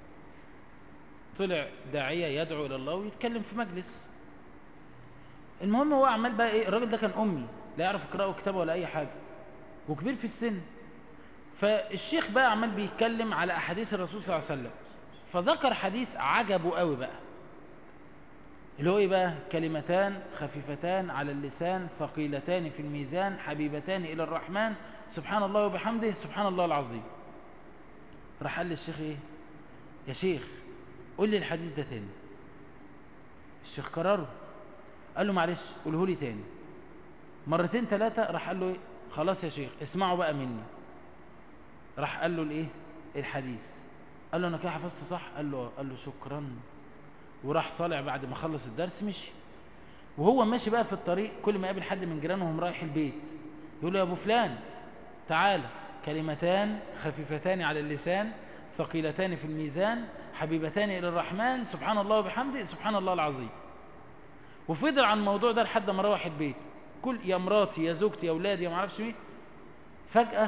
طلع داعية يدعو إلى الله ويتكلم في مجلس المهم هو عمال بقى إيه الراجل ده كان أمي لا يعرف يقرأ كتابه ولا أي حاجة وكبير في السن فالشيخ بقى عمال بيتكلم على احاديث الرسول صلى الله عليه وسلم فذكر حديث عجبه قوي بقى اللي هو ايه بقى كلمتان خفيفتان على اللسان ثقيلتان في الميزان حبيبتان الى الرحمن سبحان الله وبحمده سبحان الله العظيم راح قال للشيخ ايه يا شيخ قول لي الحديث ده تاني الشيخ كرره قال له معلش قوله لي تاني مرتين ثلاثة راح قال له ايه خلاص يا شيخ اسمعوا بقى مني راح قال له الايه الحديث قال له انا كده حفظته صح قال له قال له شكرا وراح طالع بعد ما خلص الدرس مشي وهو ماشي بقى في الطريق كل ما يقابل حد من جيرانهم رايح البيت يقول له يا ابو فلان تعالى كلمتان خفيفتان على اللسان ثقيلتان في الميزان حبيبتان الى الرحمن سبحان الله وبحمده سبحان الله العظيم وفضل عن الموضوع ده لحد ما روح البيت كل يا مراتي يا زوجتي يا اولادي يا ما اعرفش مين فجاه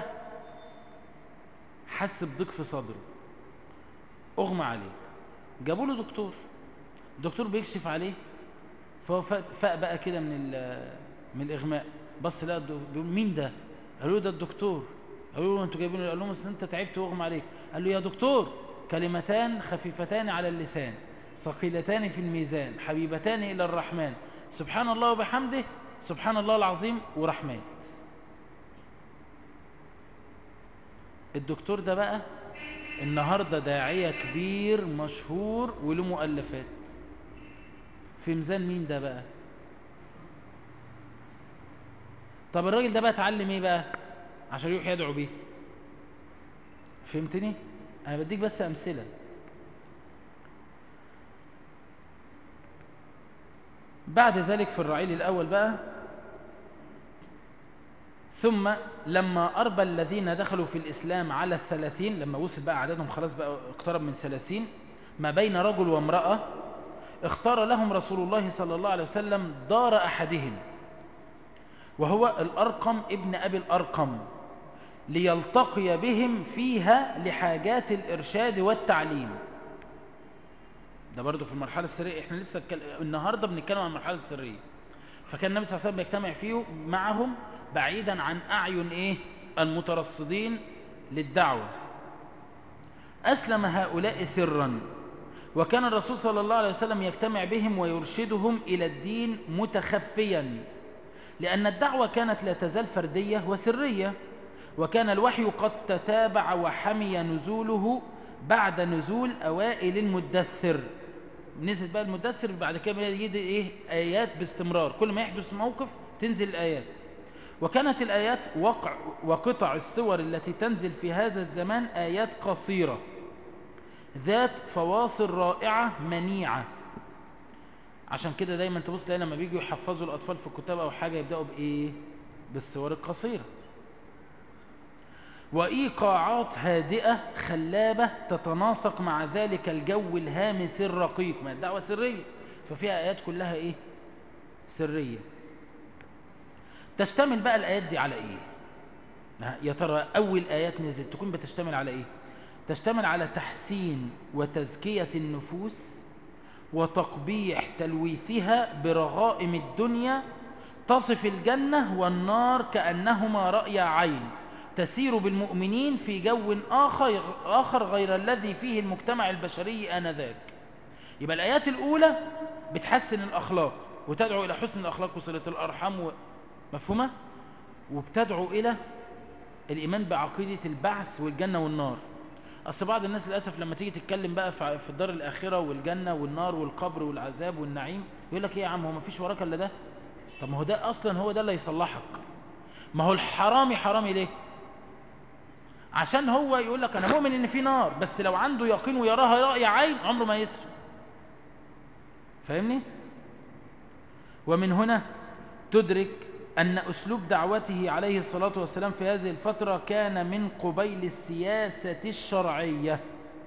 حس بضيق في صدره اغمى عليه جابوا له دكتور الدكتور بيكشف عليه فهو فاق فاق بقى كده من ال- من الاغماء بص لقى الدكتور بيقول مين ده قالوا له ده الدكتور قالوا له انتوا جايبينه قال لهم اصل انت تعبت واغمى عليك قال له يا دكتور كلمتان خفيفتان على اللسان ثقيلتان في الميزان حبيبتان الى الرحمن سبحان الله وبحمده سبحان الله العظيم ورحمات الدكتور ده بقى النهارده داعية كبير مشهور وله مؤلفات في ميزان مين ده بقى طب الراجل ده بقى اتعلم ايه بقى عشان يروح يدعو بيه فهمتني انا بديك بس امثله بعد ذلك في الرعيل الاول بقى ثم لما أربى الذين دخلوا في الإسلام على الثلاثين لما وصل بقى عددهم خلاص بقى اقترب من ثلاثين ما بين رجل وامرأة اختار لهم رسول الله صلى الله عليه وسلم دار أحدهم وهو الأرقم ابن أبي الأرقم ليلتقي بهم فيها لحاجات الإرشاد والتعليم ده برضه في المرحلة السرية احنا لسه اتكل... النهاردة بنتكلم عن المرحلة السرية فكان النبي صلى الله عليه وسلم بيجتمع فيه معهم بعيدا عن أعين إيه المترصدين للدعوة أسلم هؤلاء سرا وكان الرسول صلى الله عليه وسلم يجتمع بهم ويرشدهم إلى الدين متخفيا لأن الدعوة كانت لا تزال فردية وسرية وكان الوحي قد تتابع وحمي نزوله بعد نزول أوائل المدثر نزل بقى المدثر بعد كده يجي ايه آيات باستمرار كل ما يحدث موقف تنزل الآيات وكانت الآيات وقع وقطع السور التي تنزل في هذا الزمان آيات قصيرة ذات فواصل رائعة منيعة عشان كده دايما تبص تلاقي لما بيجوا يحفظوا الأطفال في الكتاب أو حاجة يبدأوا بإيه بالسور القصيرة وإيقاعات هادئة خلابة تتناسق مع ذلك الجو الهامس الرقيق ما الدعوة سرية ففيها آيات كلها إيه سرية تشتمل بقى الآيات دي على إيه ما يا ترى أول آيات نزلت تكون بتشتمل على إيه تشتمل على تحسين وتزكية النفوس وتقبيح تلويثها برغائم الدنيا تصف الجنة والنار كأنهما رأي عين تسير بالمؤمنين في جو آخر, آخر غير الذي فيه المجتمع البشري آنذاك يبقى الآيات الأولى بتحسن الأخلاق وتدعو إلى حسن الأخلاق وصلة الأرحام و... مفهومة؟ وبتدعو إلى الإيمان بعقيدة البعث والجنة والنار أصل بعض الناس للأسف لما تيجي تتكلم بقى في الدار الآخرة والجنة والنار والقبر والعذاب والنعيم يقول لك إيه يا عم هو ما فيش وراك إلا ده طب ما هو ده أصلا هو ده اللي يصلحك ما هو الحرامي حرامي ليه عشان هو يقول لك أنا مؤمن إن في نار بس لو عنده يقين ويراها رأي عين عمره ما يسرق فاهمني ومن هنا تدرك أن أسلوب دعوته عليه الصلاة والسلام في هذه الفترة كان من قبيل السياسة الشرعية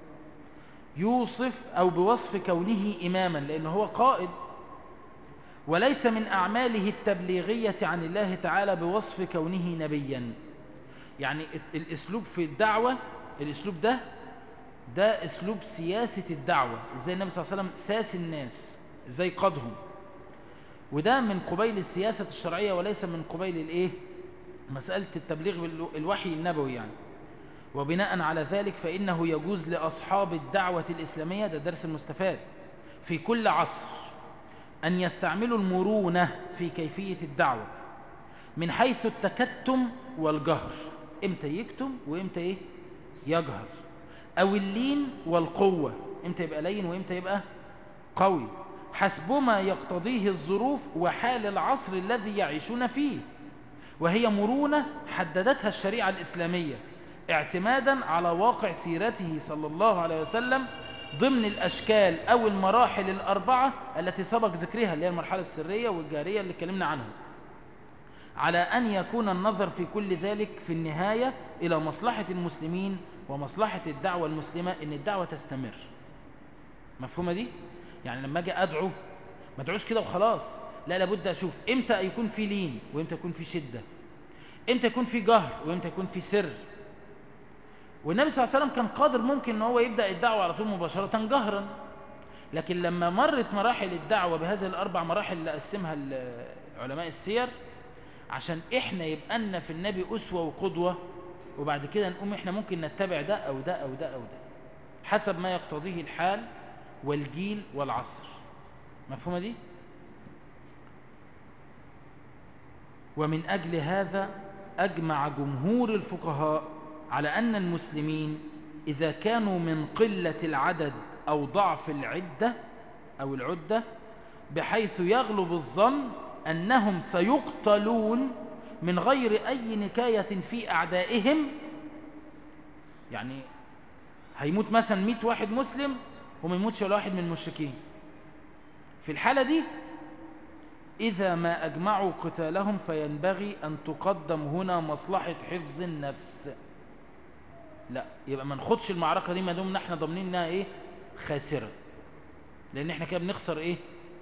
يوصف أو بوصف كونه إماما لأنه هو قائد وليس من أعماله التبليغية عن الله تعالى بوصف كونه نبيا يعني الأسلوب في الدعوة الأسلوب ده ده أسلوب سياسة الدعوة إزاي النبي صلى الله عليه وسلم ساس الناس إزاي قادهم وده من قبيل السياسة الشرعية وليس من قبيل الايه مسألة التبليغ بالوحي النبوي يعني وبناء على ذلك فإنه يجوز لأصحاب الدعوة الإسلامية ده درس المستفاد في كل عصر أن يستعملوا المرونة في كيفية الدعوة من حيث التكتم والجهر امتى يكتم وامتى ايه يجهر او اللين والقوة امتى يبقى لين وامتى يبقى قوي حسب ما يقتضيه الظروف وحال العصر الذي يعيشون فيه وهي مرونة حددتها الشريعة الإسلامية اعتمادا على واقع سيرته صلى الله عليه وسلم ضمن الأشكال أو المراحل الأربعة التي سبق ذكرها اللي هي المرحلة السرية والجارية اللي اتكلمنا عنها على أن يكون النظر في كل ذلك في النهاية إلى مصلحة المسلمين ومصلحة الدعوة المسلمة إن الدعوة تستمر مفهومة دي؟ يعني لما أجي أدعو ما ادعوش كده وخلاص لا لابد أشوف إمتى يكون في لين وإمتى يكون في شدة إمتى يكون في جهر وإمتى يكون في سر والنبي صلى الله عليه وسلم كان قادر ممكن ان هو يبدأ الدعوة على طول مباشرة جهرا لكن لما مرت مراحل الدعوة بهذه الأربع مراحل اللي قسمها علماء السير عشان إحنا يبقى لنا في النبي أسوة وقدوة وبعد كده نقوم إحنا ممكن نتبع ده أو ده أو ده أو ده حسب ما يقتضيه الحال والجيل والعصر مفهومة دي؟ ومن أجل هذا أجمع جمهور الفقهاء على أن المسلمين إذا كانوا من قلة العدد أو ضعف العدة أو العدة بحيث يغلب الظن أنهم سيقتلون من غير أي نكاية في أعدائهم يعني هيموت مثلا 100 واحد مسلم وما يموتش ولا واحد من المشركين في الحالة دي إذا ما أجمعوا قتالهم فينبغي أن تقدم هنا مصلحة حفظ النفس لا يبقى ما ناخدش المعركة دي ما دمنا احنا ضامنين انها ايه خاسرة لان احنا كده بنخسر ايه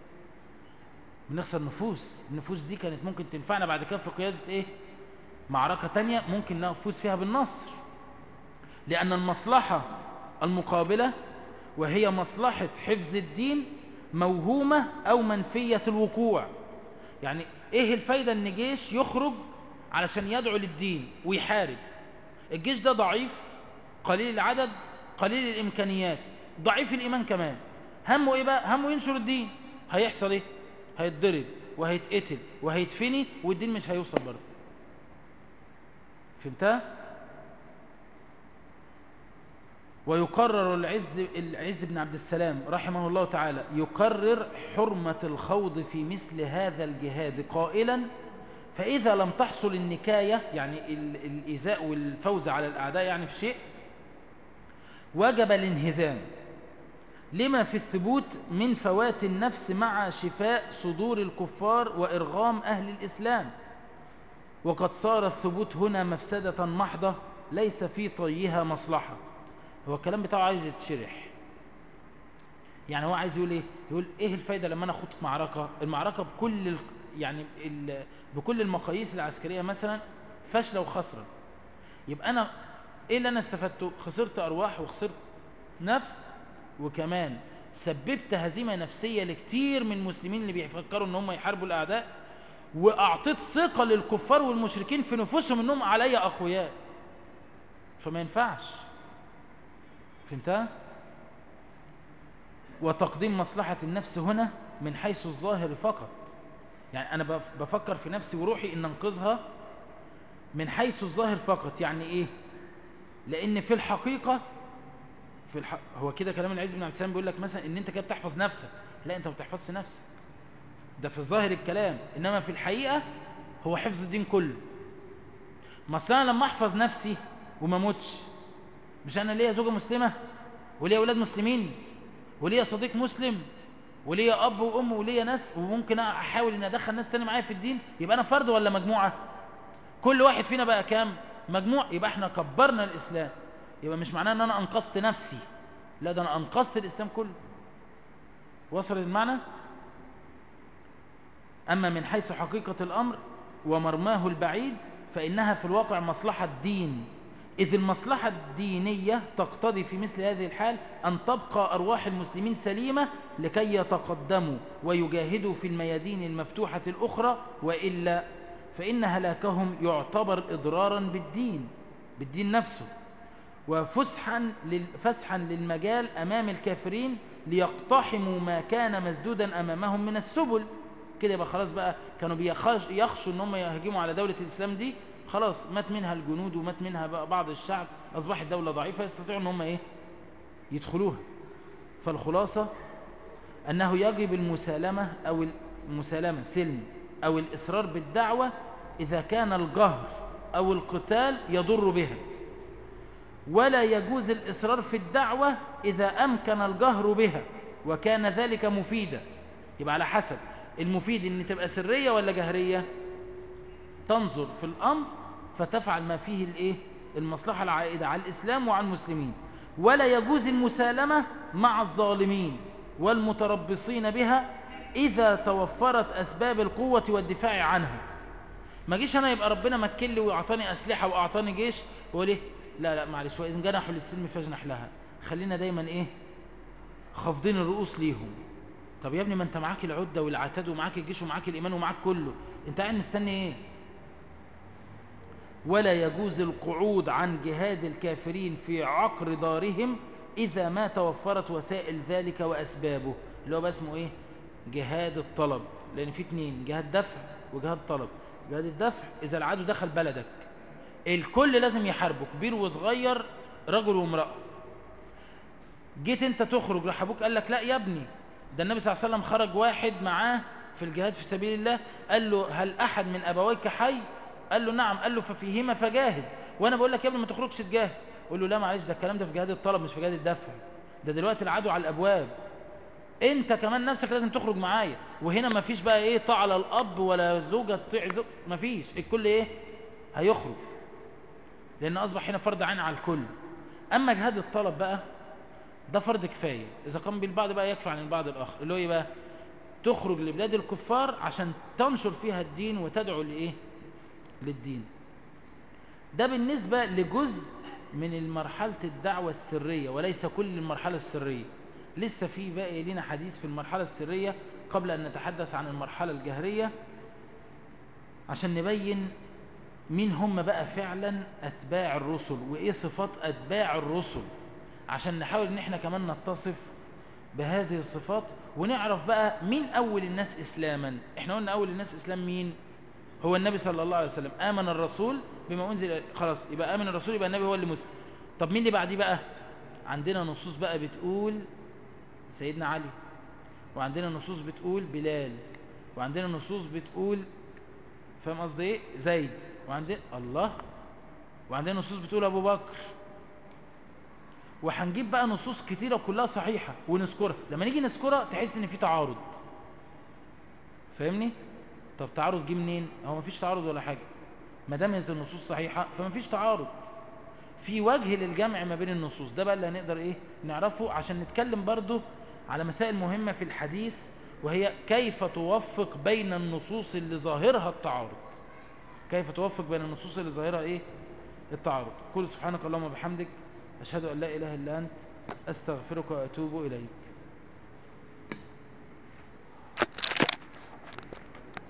بنخسر نفوس النفوس دي كانت ممكن تنفعنا بعد كده في قيادة ايه معركة تانية ممكن نفوز فيها بالنصر لأن المصلحة المقابلة وهي مصلحة حفظ الدين موهومة أو منفية الوقوع يعني إيه الفايدة أن جيش يخرج علشان يدعو للدين ويحارب الجيش ده ضعيف قليل العدد قليل الإمكانيات ضعيف الإيمان كمان همه إيه بقى همه ينشر الدين هيحصل إيه هيتضرب وهيتقتل وهيتفني والدين مش هيوصل برضه فهمتها ويقرر العز العز بن عبد السلام رحمه الله تعالى يقرر حرمة الخوض في مثل هذا الجهاد قائلا فإذا لم تحصل النكاية يعني ال- الإيذاء والفوز على الأعداء يعني في شيء وجب الانهزام لما في الثبوت من فوات النفس مع شفاء صدور الكفار وإرغام أهل الإسلام وقد صار الثبوت هنا مفسدة محضة ليس في طيها مصلحة هو الكلام بتاعه عايز يتشرح يعني هو عايز يقول ايه يقول ايه الفايدة لما انا اخوض معركة المعركة بكل ال... يعني ال... بكل المقاييس العسكرية مثلا فاشلة وخسرة يبقى انا ايه اللي انا استفدته خسرت ارواح وخسرت نفس وكمان سببت هزيمة نفسية لكتير من المسلمين اللي بيفكروا ان هم يحاربوا الاعداء واعطيت ثقة للكفار والمشركين في نفوسهم انهم عليا اقوياء فما ينفعش فهمتها وتقديم مصلحة النفس هنا من حيث الظاهر فقط يعني أنا بف- بفكر في نفسي وروحي إن أنقذها من حيث الظاهر فقط يعني إيه لأن في الحقيقة في الح... هو كده كلام العز بن عبد السلام بيقول لك مثلا إن أنت كده بتحفظ نفسك لا أنت ما بتحفظش نفسك ده في ظاهر الكلام إنما في الحقيقة هو حفظ الدين كله مثلا لما أحفظ نفسي وما موتش مش أنا ليا زوجة مسلمة وليا أولاد مسلمين وليا صديق مسلم وليا اب وام وليا ناس وممكن احاول ان ادخل ناس تاني معايا في الدين يبقى انا فرد ولا مجموعه كل واحد فينا بقى كام مجموع يبقى احنا كبرنا الاسلام يبقى مش معناه ان انا انقذت نفسي لا ده انا انقذت الاسلام كله وصل المعنى اما من حيث حقيقه الامر ومرماه البعيد فانها في الواقع مصلحه الدين إذ المصلحة الدينية تقتضي في مثل هذه الحال أن تبقى أرواح المسلمين سليمة لكي يتقدموا ويجاهدوا في الميادين المفتوحة الأخرى وإلا فإن هلاكهم يعتبر إضرارا بالدين بالدين نفسه وفسحا لل- فسحا للمجال أمام الكافرين ليقتحموا ما كان مسدودا أمامهم من السبل كده يبقى خلاص بقى كانوا بيخش يخشوا ان هم يهجموا على دولة الإسلام دي خلاص مات منها الجنود ومات منها بقى بعض الشعب أصبحت دولة ضعيفة يستطيعوا ان هم ايه يدخلوها فالخلاصة أنه يجب المسالمة أو المسالمة سلم أو الإصرار بالدعوة إذا كان الجهر أو القتال يضر بها ولا يجوز الإصرار في الدعوة إذا أمكن الجهر بها وكان ذلك مفيدا يبقى على حسب المفيد إن تبقى سرية ولا جهرية تنظر في الأمر فتفعل ما فيه الإيه؟ المصلحة العائدة على الإسلام وعلى المسلمين ولا يجوز المسالمة مع الظالمين والمتربصين بها إذا توفرت أسباب القوة والدفاع عنها ما جيش أنا يبقى ربنا مكن لي وأعطاني أسلحة وأعطاني جيش وأقول إيه لا لا معلش وإذن جنحوا للسلم فاجنح لها خلينا دايما إيه خافضين الرؤوس ليهم طب يا ابني ما أنت معاك العدة والعتاد ومعاك الجيش ومعاك الإيمان ومعاك كله أنت قاعد مستني إيه ولا يجوز القعود عن جهاد الكافرين في عقر دارهم إذا ما توفرت وسائل ذلك وأسبابه اللي هو بقى اسمه إيه جهاد الطلب لأن في اتنين جهاد دفع وجهاد طلب جهاد الدفع إذا العدو دخل بلدك الكل لازم يحاربه كبير وصغير رجل وامرأة جيت انت تخرج راح ابوك قال لك لا يا ابني ده النبي صلى الله عليه وسلم خرج واحد معاه في الجهاد في سبيل الله قال له هل احد من ابويك حي قال له نعم قال له ففيهما فجاهد وانا بقول لك يا ابني ما تخرجش تجاهد قول له لا معلش ده الكلام ده في جهاد الطلب مش في جهاد الدفع ده دلوقتي العدو على الابواب انت كمان نفسك لازم تخرج معايا وهنا ما فيش بقى ايه طاعه لا الاب ولا زوجه تطيع زوج ما فيش الكل ايه هيخرج لان اصبح هنا فرض عين على الكل اما جهاد الطلب بقى ده فرض كفايه اذا قام بالبعض بقى يكفي عن البعض الاخر اللي هو ايه بقى تخرج لبلاد الكفار عشان تنشر فيها الدين وتدعو لايه للدين ده بالنسبه لجزء من مرحله الدعوه السريه وليس كل المرحله السريه لسه في باقي لنا حديث في المرحله السريه قبل ان نتحدث عن المرحله الجهريه عشان نبين مين هم بقى فعلا اتباع الرسل وايه صفات اتباع الرسل عشان نحاول ان احنا كمان نتصف بهذه الصفات ونعرف بقى مين اول الناس اسلاما احنا قلنا اول الناس اسلام مين هو النبي صلى الله عليه وسلم امن الرسول بما انزل خلاص يبقى امن الرسول يبقى النبي هو اللي مسلم طب مين اللي بعديه بقى عندنا نصوص بقى بتقول سيدنا علي وعندنا نصوص بتقول بلال وعندنا نصوص بتقول فاهم قصدي ايه زيد وعندنا الله وعندنا نصوص بتقول ابو بكر وهنجيب بقى نصوص كتيره كلها صحيحه ونذكرها لما نيجي نذكرها تحس ان في تعارض فاهمني طب تعارض جه منين هو مفيش تعارض ولا حاجه ما دامت النصوص صحيحه فمفيش تعارض في وجه للجمع ما بين النصوص ده بقى اللي هنقدر ايه نعرفه عشان نتكلم برضو على مسائل مهمه في الحديث وهي كيف توفق بين النصوص اللي ظاهرها التعارض كيف توفق بين النصوص اللي ظاهرها ايه التعارض قل سبحانك اللهم وبحمدك اشهد ان لا اله الا انت استغفرك واتوب اليك